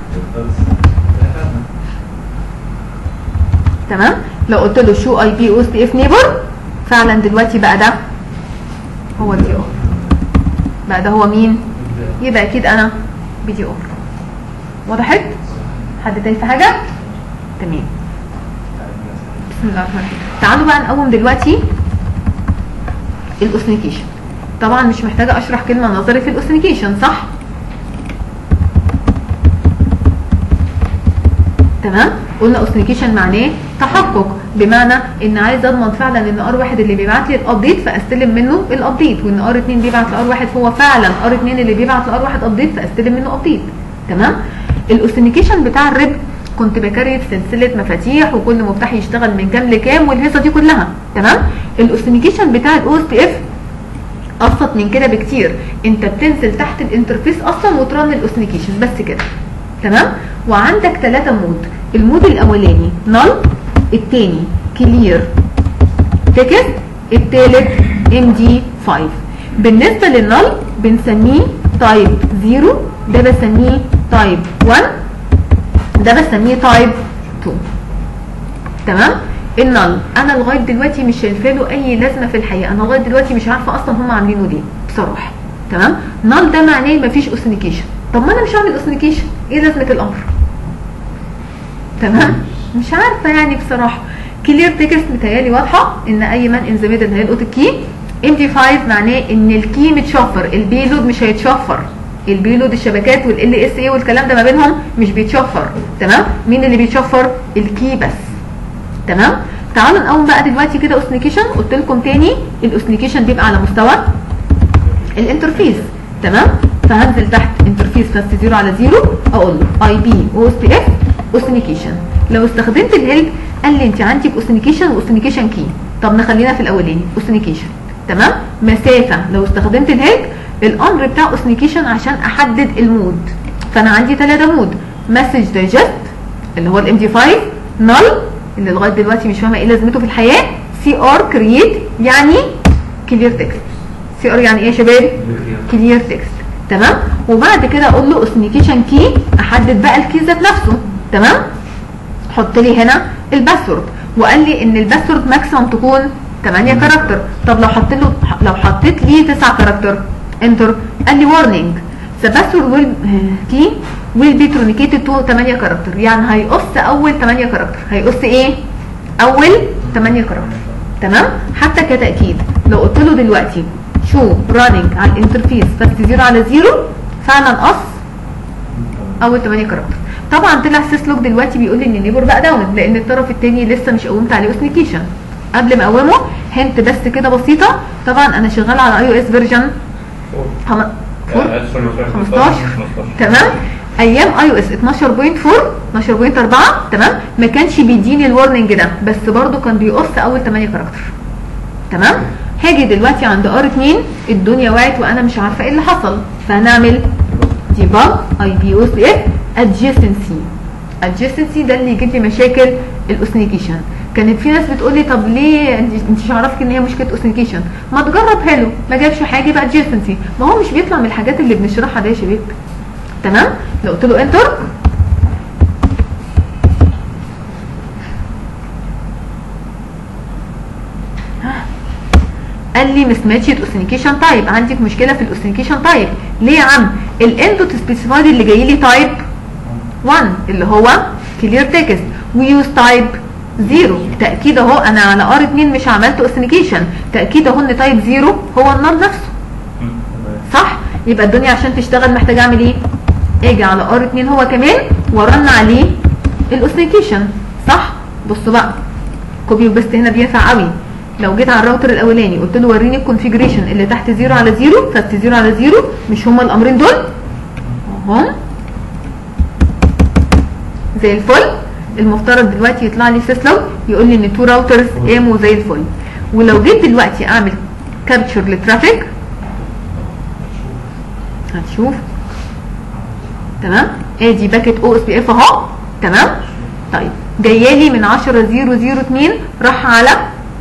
تمام لو قلت له شو اي بي او اس بي اف نيبر فعلا دلوقتي بقى ده هو الدي ار بقى ده هو مين يبقى اكيد انا بي دي ار وضحت حد تاني في حاجه تمام بسم الله الرحمن الرحيم تعالوا بقى نقوم دلوقتي الاوثنيكيشن طبعا مش محتاجه اشرح كلمه نظري في الاوثنيكيشن صح تمام قلنا اوثنيكيشن معناه تحقق بمعنى ان عايز اضمن فعلا ان ار واحد اللي بيبعت لي الابديت فاستلم منه الابديت وان ار 2 بيبعت لار واحد هو فعلا ار 2 اللي بيبعت لار واحد ابديت فاستلم منه ابديت تمام الاوثنيكيشن بتاع الريب كنت بكريت سلسله مفاتيح وكل مفتاح يشتغل من كام لكام والهيصه دي كلها تمام الاوثنيكيشن بتاع الاو اس بي اف ابسط من كده بكتير انت بتنزل تحت الانترفيس اصلا وترن الاوثنيكيشن بس كده تمام وعندك ثلاثة مود المود الاولاني نل الثاني كلير تكست الثالث ام دي 5 بالنسبه للنل بنسميه تايب 0 ده بسميه تايب 1 ده بسميه تايب 2 تمام النل انا لغايه دلوقتي مش شايفه له اي لازمه في الحقيقه انا لغايه دلوقتي مش عارفه اصلا هم عاملينه ليه بصراحه تمام نل ده معناه مفيش اوثنيكيشن طب ما انا مش هعمل اوثنيكيشن ايه لازمه الامر تمام مش عارفه يعني بصراحه كلير تكست متهيالي واضحه ان اي مان ان ذا ميدل هيلقط الكي ام دي 5 معناه ان الكي متشفر البيلود مش هيتشفر البيلود الشبكات والال اس اي والكلام ده ما بينهم مش بيتشفر تمام مين اللي بيتشفر الكي بس تمام تعالوا نقوم بقى دلوقتي كده اوثنيكيشن قلت لكم تاني الاوثنيكيشن بيبقى على مستوى الانترفيس تمام فهنزل تحت انترفيس فاست زيرو على زيرو اقول له اي بي او اس بي اف اوثنيكيشن لو استخدمت الهيلب قال لي انت عندك اوثنيكيشن واوثنيكيشن كي طب نخلينا في الاولاني اوثنيكيشن تمام مسافه لو استخدمت الهيلب الامر بتاع اوثنيكيشن عشان احدد المود فانا عندي ثلاثه مود مسج دايجست اللي هو الام دي 5 نل اللي لغايه دلوقتي مش فاهمه ايه لازمته في الحياه سي ار كرييت يعني كلير تكست سي ار يعني ايه يا شباب كلير تكست تمام وبعد كده اقول له اوثنيكيشن كي احدد بقى الكي ذات نفسه تمام حط لي هنا الباسورد وقال لي ان الباسورد ماكسيمم تكون 8 كاركتر طب لو حطيت له لو حطيت لي 9 كاركتر انتر قال لي warning the password will key will be truncated to 8 كاركتر يعني هيقص اول 8 كاركتر هيقص ايه اول 8 كاركتر تمام حتى كتاكيد لو قلت له دلوقتي شو راننج على الانترفيس فاست زيرو على زيرو فعلا قص اول 8 كاركتر طبعا طلع سيسلوك دلوقتي بيقول لي ان النيبر بقى داون لان الطرف الثاني لسه مش قومت عليه اوثنيكيشن قبل ما اقومه هنت بس كده بسيطه طبعا انا شغاله على اي او اس فيرجن 15 تمام ايام اي او اس 12.4 12.4 تمام ما كانش بيديني الورنينج ده بس برضو كان بيقص اول 8 كاركتر تمام هاجي دلوقتي عند ار 2 الدنيا وقعت وانا مش عارفه ايه اللي حصل فهنعمل ديباج اي بي او اس اف ادجيسنسي ادجيسنسي ده اللي يجيب لي مشاكل الاوثنيكيشن كانت في ناس بتقول لي طب ليه انت انت مش عارفك ان هي مشكله اوثنيكيشن ما تجرب حلو ما جابش حاجه يبقى ادجيسنسي ما هو مش بيطلع من الحاجات اللي بنشرحها ده يا شباب تمام لو قلت له انتر قال لي مس ماتشد اوثنيكيشن تايب عندك مشكله في الاوثنيكيشن تايب ليه يا عم الانبوت سبيسيفايد اللي جاي لي تايب 1 اللي هو كلير تكست ويوز تايب 0 تاكيد اهو انا على ار 2 مش عملت اوثنيكيشن تاكيد اهو ان تايب 0 هو النال نفسه صح يبقى الدنيا عشان تشتغل محتاج اعمل ايه اجي على ار 2 هو كمان ورن عليه الاوثنيكيشن صح بصوا بقى كوبي وبيست هنا بينفع قوي لو جيت على الراوتر الاولاني قلت له وريني الكونفيجريشن اللي تحت 0 على 0 خدت 0 على 0 مش هما الامرين دول اهم زي الفل المفترض دلوقتي يطلع لي سيسلو يقول لي ان تو راوترز قاموا زي الفل ولو جيت دلوقتي اعمل كابتشر للترافيك هتشوف تمام ادي باكيت او اس بي اف اهو تمام طيب جايه لي من 10002 راح على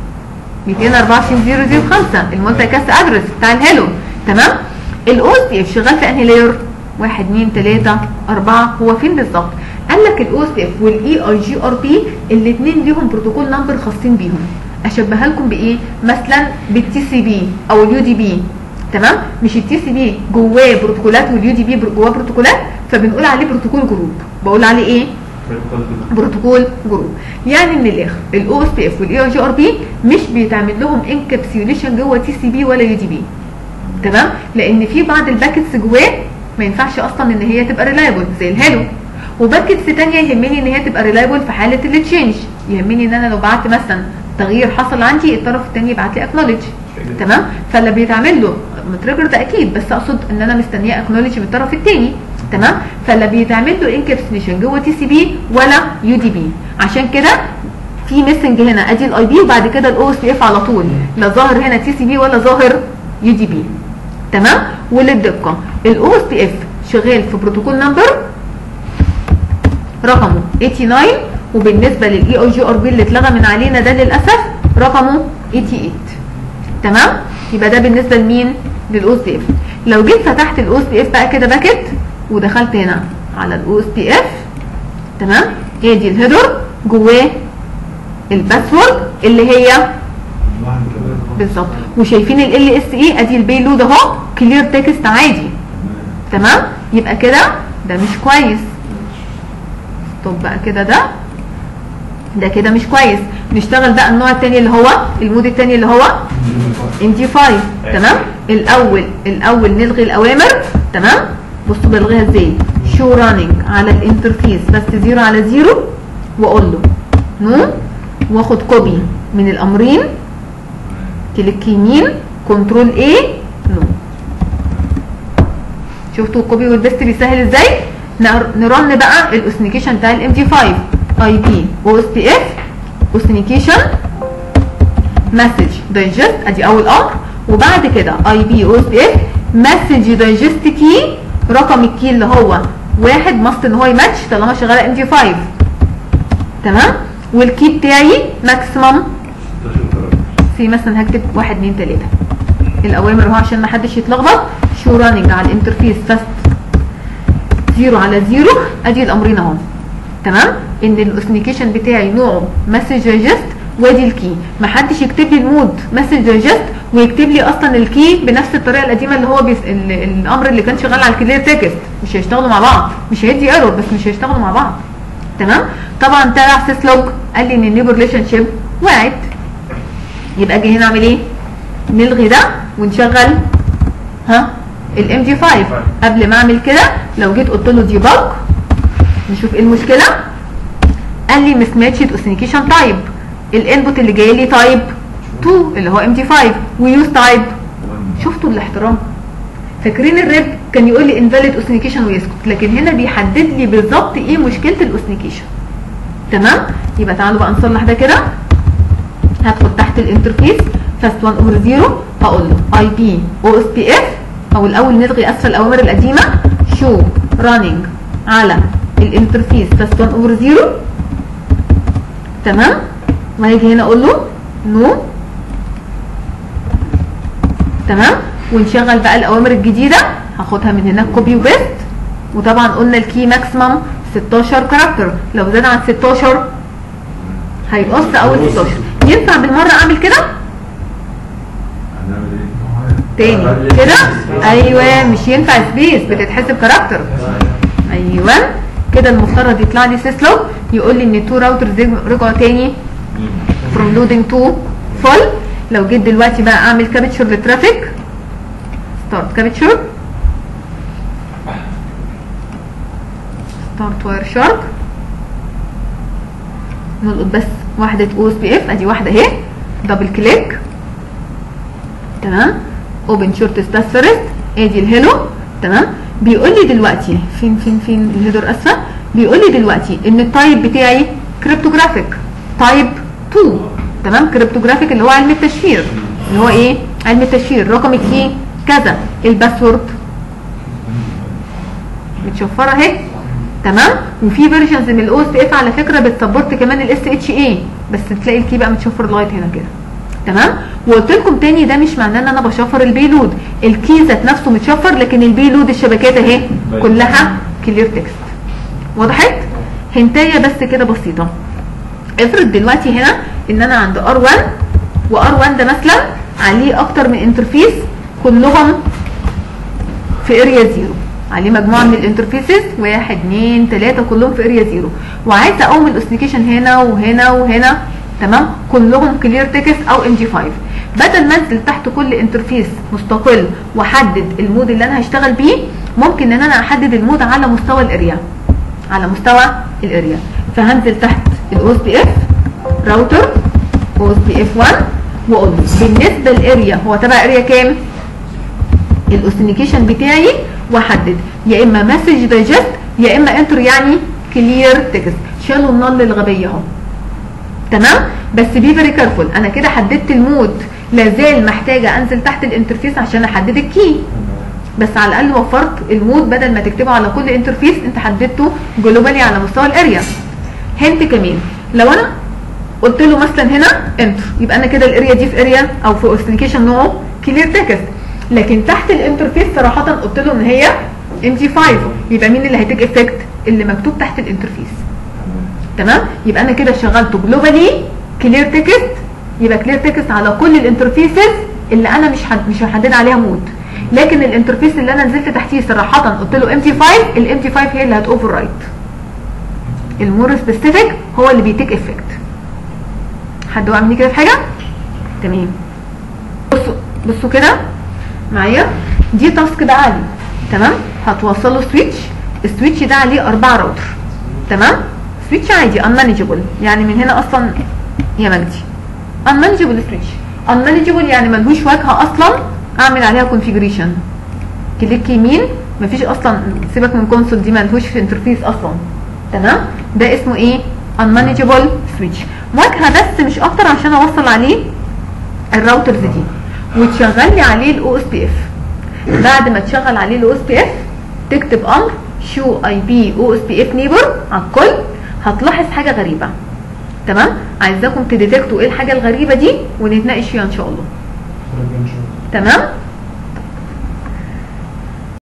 224005 المالتي كاست ادرس بتاع الهالو تمام الاو اس بي اف شغال في انهي لاير 1 2 3 4 هو فين بالظبط قال لك الاو اس بي اف والاي اي جي ار بي الاثنين ليهم بروتوكول نمبر خاصين بيهم اشبهها لكم بايه مثلا بالتي سي بي او اليو دي بي تمام مش التي سي بي جواه بروتوكولات واليو دي بي جواه بروتوكولات فبنقول عليه بروتوكول جروب بقول عليه ايه بروتوكول جروب يعني من الاخر الاو اس بي اف والاي اي جي ار بي مش بيتعمل لهم انكابسيوليشن جوه تي سي بي ولا يو دي بي تمام لان في بعض الباكتس جواه ما ينفعش اصلا ان هي تبقى ريلايبل زي الهالو وباكتس ثانيه يهمني ان هي تبقى ريلايبل في حاله التشينج يهمني ان انا لو بعت مثلا تغيير حصل عندي الطرف الثاني يبعت لي اكنولج تمام فاللي بيتعمل له متريجر ده اكيد بس اقصد ان انا مستنيه اكنولج من الطرف الثاني تمام فلا بيتعمل له انكابسوليشن جوه تي سي بي ولا يو دي بي عشان كده في ميسنج هنا ادي الاي بي وبعد كده الاو اس بي اف على طول لا ظاهر هنا تي سي بي ولا ظاهر يو دي بي تمام وللدقه الاو اس بي اف شغال في بروتوكول نمبر رقمه 89 وبالنسبه للاي او جي ار بي اللي اتلغى من علينا ده للاسف رقمه 88 تمام يبقى ده بالنسبه لمين للاو اس بي اف لو جيت فتحت الاو اس بي اف بقى كده باكت ودخلت هنا على الاو اس بي اف تمام ادي الهيدر جواه الباسورد اللي هي بالظبط وشايفين ال ال اس اي ادي البيلود اهو كلير تكست عادي تمام يبقى كده ده مش كويس طب بقى كده ده ده كده مش كويس نشتغل بقى النوع الثاني اللي هو المود الثاني اللي هو ام دي 5 تمام الاول الاول نلغي الاوامر تمام بصوا بلغيها ازاي شو راننج على الانترفيس بس زيرو على زيرو واقول له نو واخد كوبي من الامرين كليك يمين كنترول اي نو شفتوا الكوبي والبيست بيسهل ازاي نر- نرن بقى الاوثنيكيشن بتاع الام دي 5 اي بي او اس بي اف اوثنيكيشن مسج دايجست ادي اول امر وبعد كده اي بي او اس بي اف مسج دايجست كي رقم الكي اللي هو واحد ماست ان هو يماتش طالما شغاله ام دي 5 تمام والكي بتاعي ماكسيمم في مثلا هكتب 1 2 3 الاوامر اهو عشان ما حدش يتلخبط شو راننج على الانترفيس فاست زيرو على زيرو ادي الامرين اهو تمام ان الاوثنيكيشن بتاعي نوعه مسج ريجست وادي الكي ما حدش يكتب لي المود مسج ريجست ويكتب لي اصلا الكي بنفس الطريقه القديمه اللي هو بيس... ال... الامر اللي كان شغال على الكلير تكست مش هيشتغلوا مع بعض مش هيدي ايرور بس مش هيشتغلوا مع بعض تمام طبعا طلع سيسلوج قال لي ان النيبر ريليشن شيب وقعت يبقى اجي هنا اعمل ايه نلغي ده ونشغل ها الام جي 5 قبل ما اعمل كده لو جيت قلت له ديباج نشوف ايه المشكله قال لي مس ماتشد اوثنيكيشن تايب الانبوت اللي جاي لي تايب 2 اللي هو ام تي 5 ويوز تايب شفتوا الاحترام فاكرين الريب كان يقول لي انفاليد اوثنيكيشن ويسكت لكن هنا بيحدد لي بالظبط ايه مشكله الاوثنيكيشن تمام يبقى تعالوا بقى نصلح ده كده هدخل تحت الانترفيس فاست 1 اوفر 0 هقول له اي بي او اس بي اف او الاول نلغي اسفل الاوامر القديمه شو راننج على الانترفيس فاست 1 اوفر 0 تمام وهيجي هنا اقول له نو تمام ونشغل بقى الاوامر الجديده هاخدها من هناك كوبي وبيست وطبعا قلنا الكي ماكسيمم 16 كاركتر لو زاد عن 16 هيقص اول 16 ينفع بالمره اعمل كده هنعمل ايه؟ تاني كده ايوه مش ينفع سبيس بتتحسب كاركتر ايوه كده المفترض يطلع لي سيسلو يقول لي ان التو راوترز رجعوا تاني from loading to full لو جيت دلوقتي بقى اعمل كابتشر للترافيك ستارت كابتشر ستارت واير شارك نلقط بس واحدة او اس بي اف ادي واحدة اهي دبل كليك تمام اوبن شورت ستاس فيرست ادي الهيلو تمام بيقول لي دلوقتي فين فين فين الهيدر اسفل بيقول لي دلوقتي ان التايب بتاعي كريبتوجرافيك تايب 2 تمام كريبتوجرافيك اللي هو علم التشفير اللي هو ايه علم التشفير رقم الكي كذا الباسورد متشفره اهي تمام وفي فيرجنز من الاو اس اف على فكره بتسبورت كمان الاس اتش اي بس تلاقي الكي بقى متشفر لغايه هنا كده تمام وقلت لكم تاني ده مش معناه ان انا بشفر البيلود الكي ذات نفسه متشفر لكن البيلود الشبكات اهي كلها كلير تكست وضحت هنتايه بس كده بسيطه افرض دلوقتي هنا ان انا عند ار 1 وار 1 ده مثلا عليه اكتر من انترفيس كلهم في اريا زيرو عليه مجموعه من الانترفيسز واحد اتنين تلاته كلهم في اريا زيرو وعايزه اقوم الاوثنيكيشن هنا وهنا وهنا تمام كلهم كلير تكست او ام جي 5 بدل ما انزل تحت كل انترفيس مستقل واحدد المود اللي انا هشتغل بيه ممكن ان انا احدد المود على مستوى الاريا على مستوى الاريا فهنزل تحت الاو اس بي اف راوتر او اس بي اف 1 واقول له بالنسبه للاريا هو تبع اريا كام الاوثنيكيشن بتاعي واحدد يا اما مسج دايجست يا اما انتر يعني كلير تكست شالوا النل الغبيه اهو تمام بس بي فيري كارفول انا كده حددت المود لازال محتاجه انزل تحت الانترفيس عشان احدد الكي بس على الاقل وفرت المود بدل ما تكتبه على كل انترفيس انت حددته جلوبالي على مستوى الاريا هنت كمان لو انا قلت له مثلا هنا انتر يبقى انا كده الاريا دي في اريا او في اوثنيكيشن نوعه كلير تكست لكن تحت الانترفيس صراحه قلت له ان هي ام جي 5 يبقى مين اللي هيتيك افكت اللي مكتوب تحت الانترفيس تمام يبقى انا كده شغلته جلوبالي كلير تكست يبقى كلير تكست على كل الانترفيسز اللي انا مش حد مش هحدد عليها مود لكن الانترفيس اللي انا نزلت تحتيه صراحه قلت له ام تي 5 الام تي 5 هي اللي هتوفر رايت المور سبيسيفيك هو اللي بيتيك افكت حد وقع مني كده في حاجه تمام بصوا بصوا كده معايا دي تاسك بقى عالي تمام هتوصل له سويتش السويتش ده عليه اربعه راوتر تمام سويتش عادي unmanageable يعني من هنا اصلا يا مجدي unmanageable سويتش unmanageable يعني ملهوش واجهه اصلا اعمل عليها كونفيجريشن كليك يمين مفيش اصلا سيبك من كونسول دي ملهوش في انترفيس اصلا تمام ده اسمه ايه unmanageable سويتش واجهه بس مش اكتر عشان اوصل عليه الراوترز دي وتشغل لي عليه الاو اس بي اف بعد ما تشغل عليه الاو اس بي اف تكتب امر شو اي بي او اس بي اف نيبر على الكل هتلاحظ حاجه غريبه تمام عايزاكم تديتكتوا ايه الحاجه الغريبه دي ونتناقش فيها ان شاء الله تمام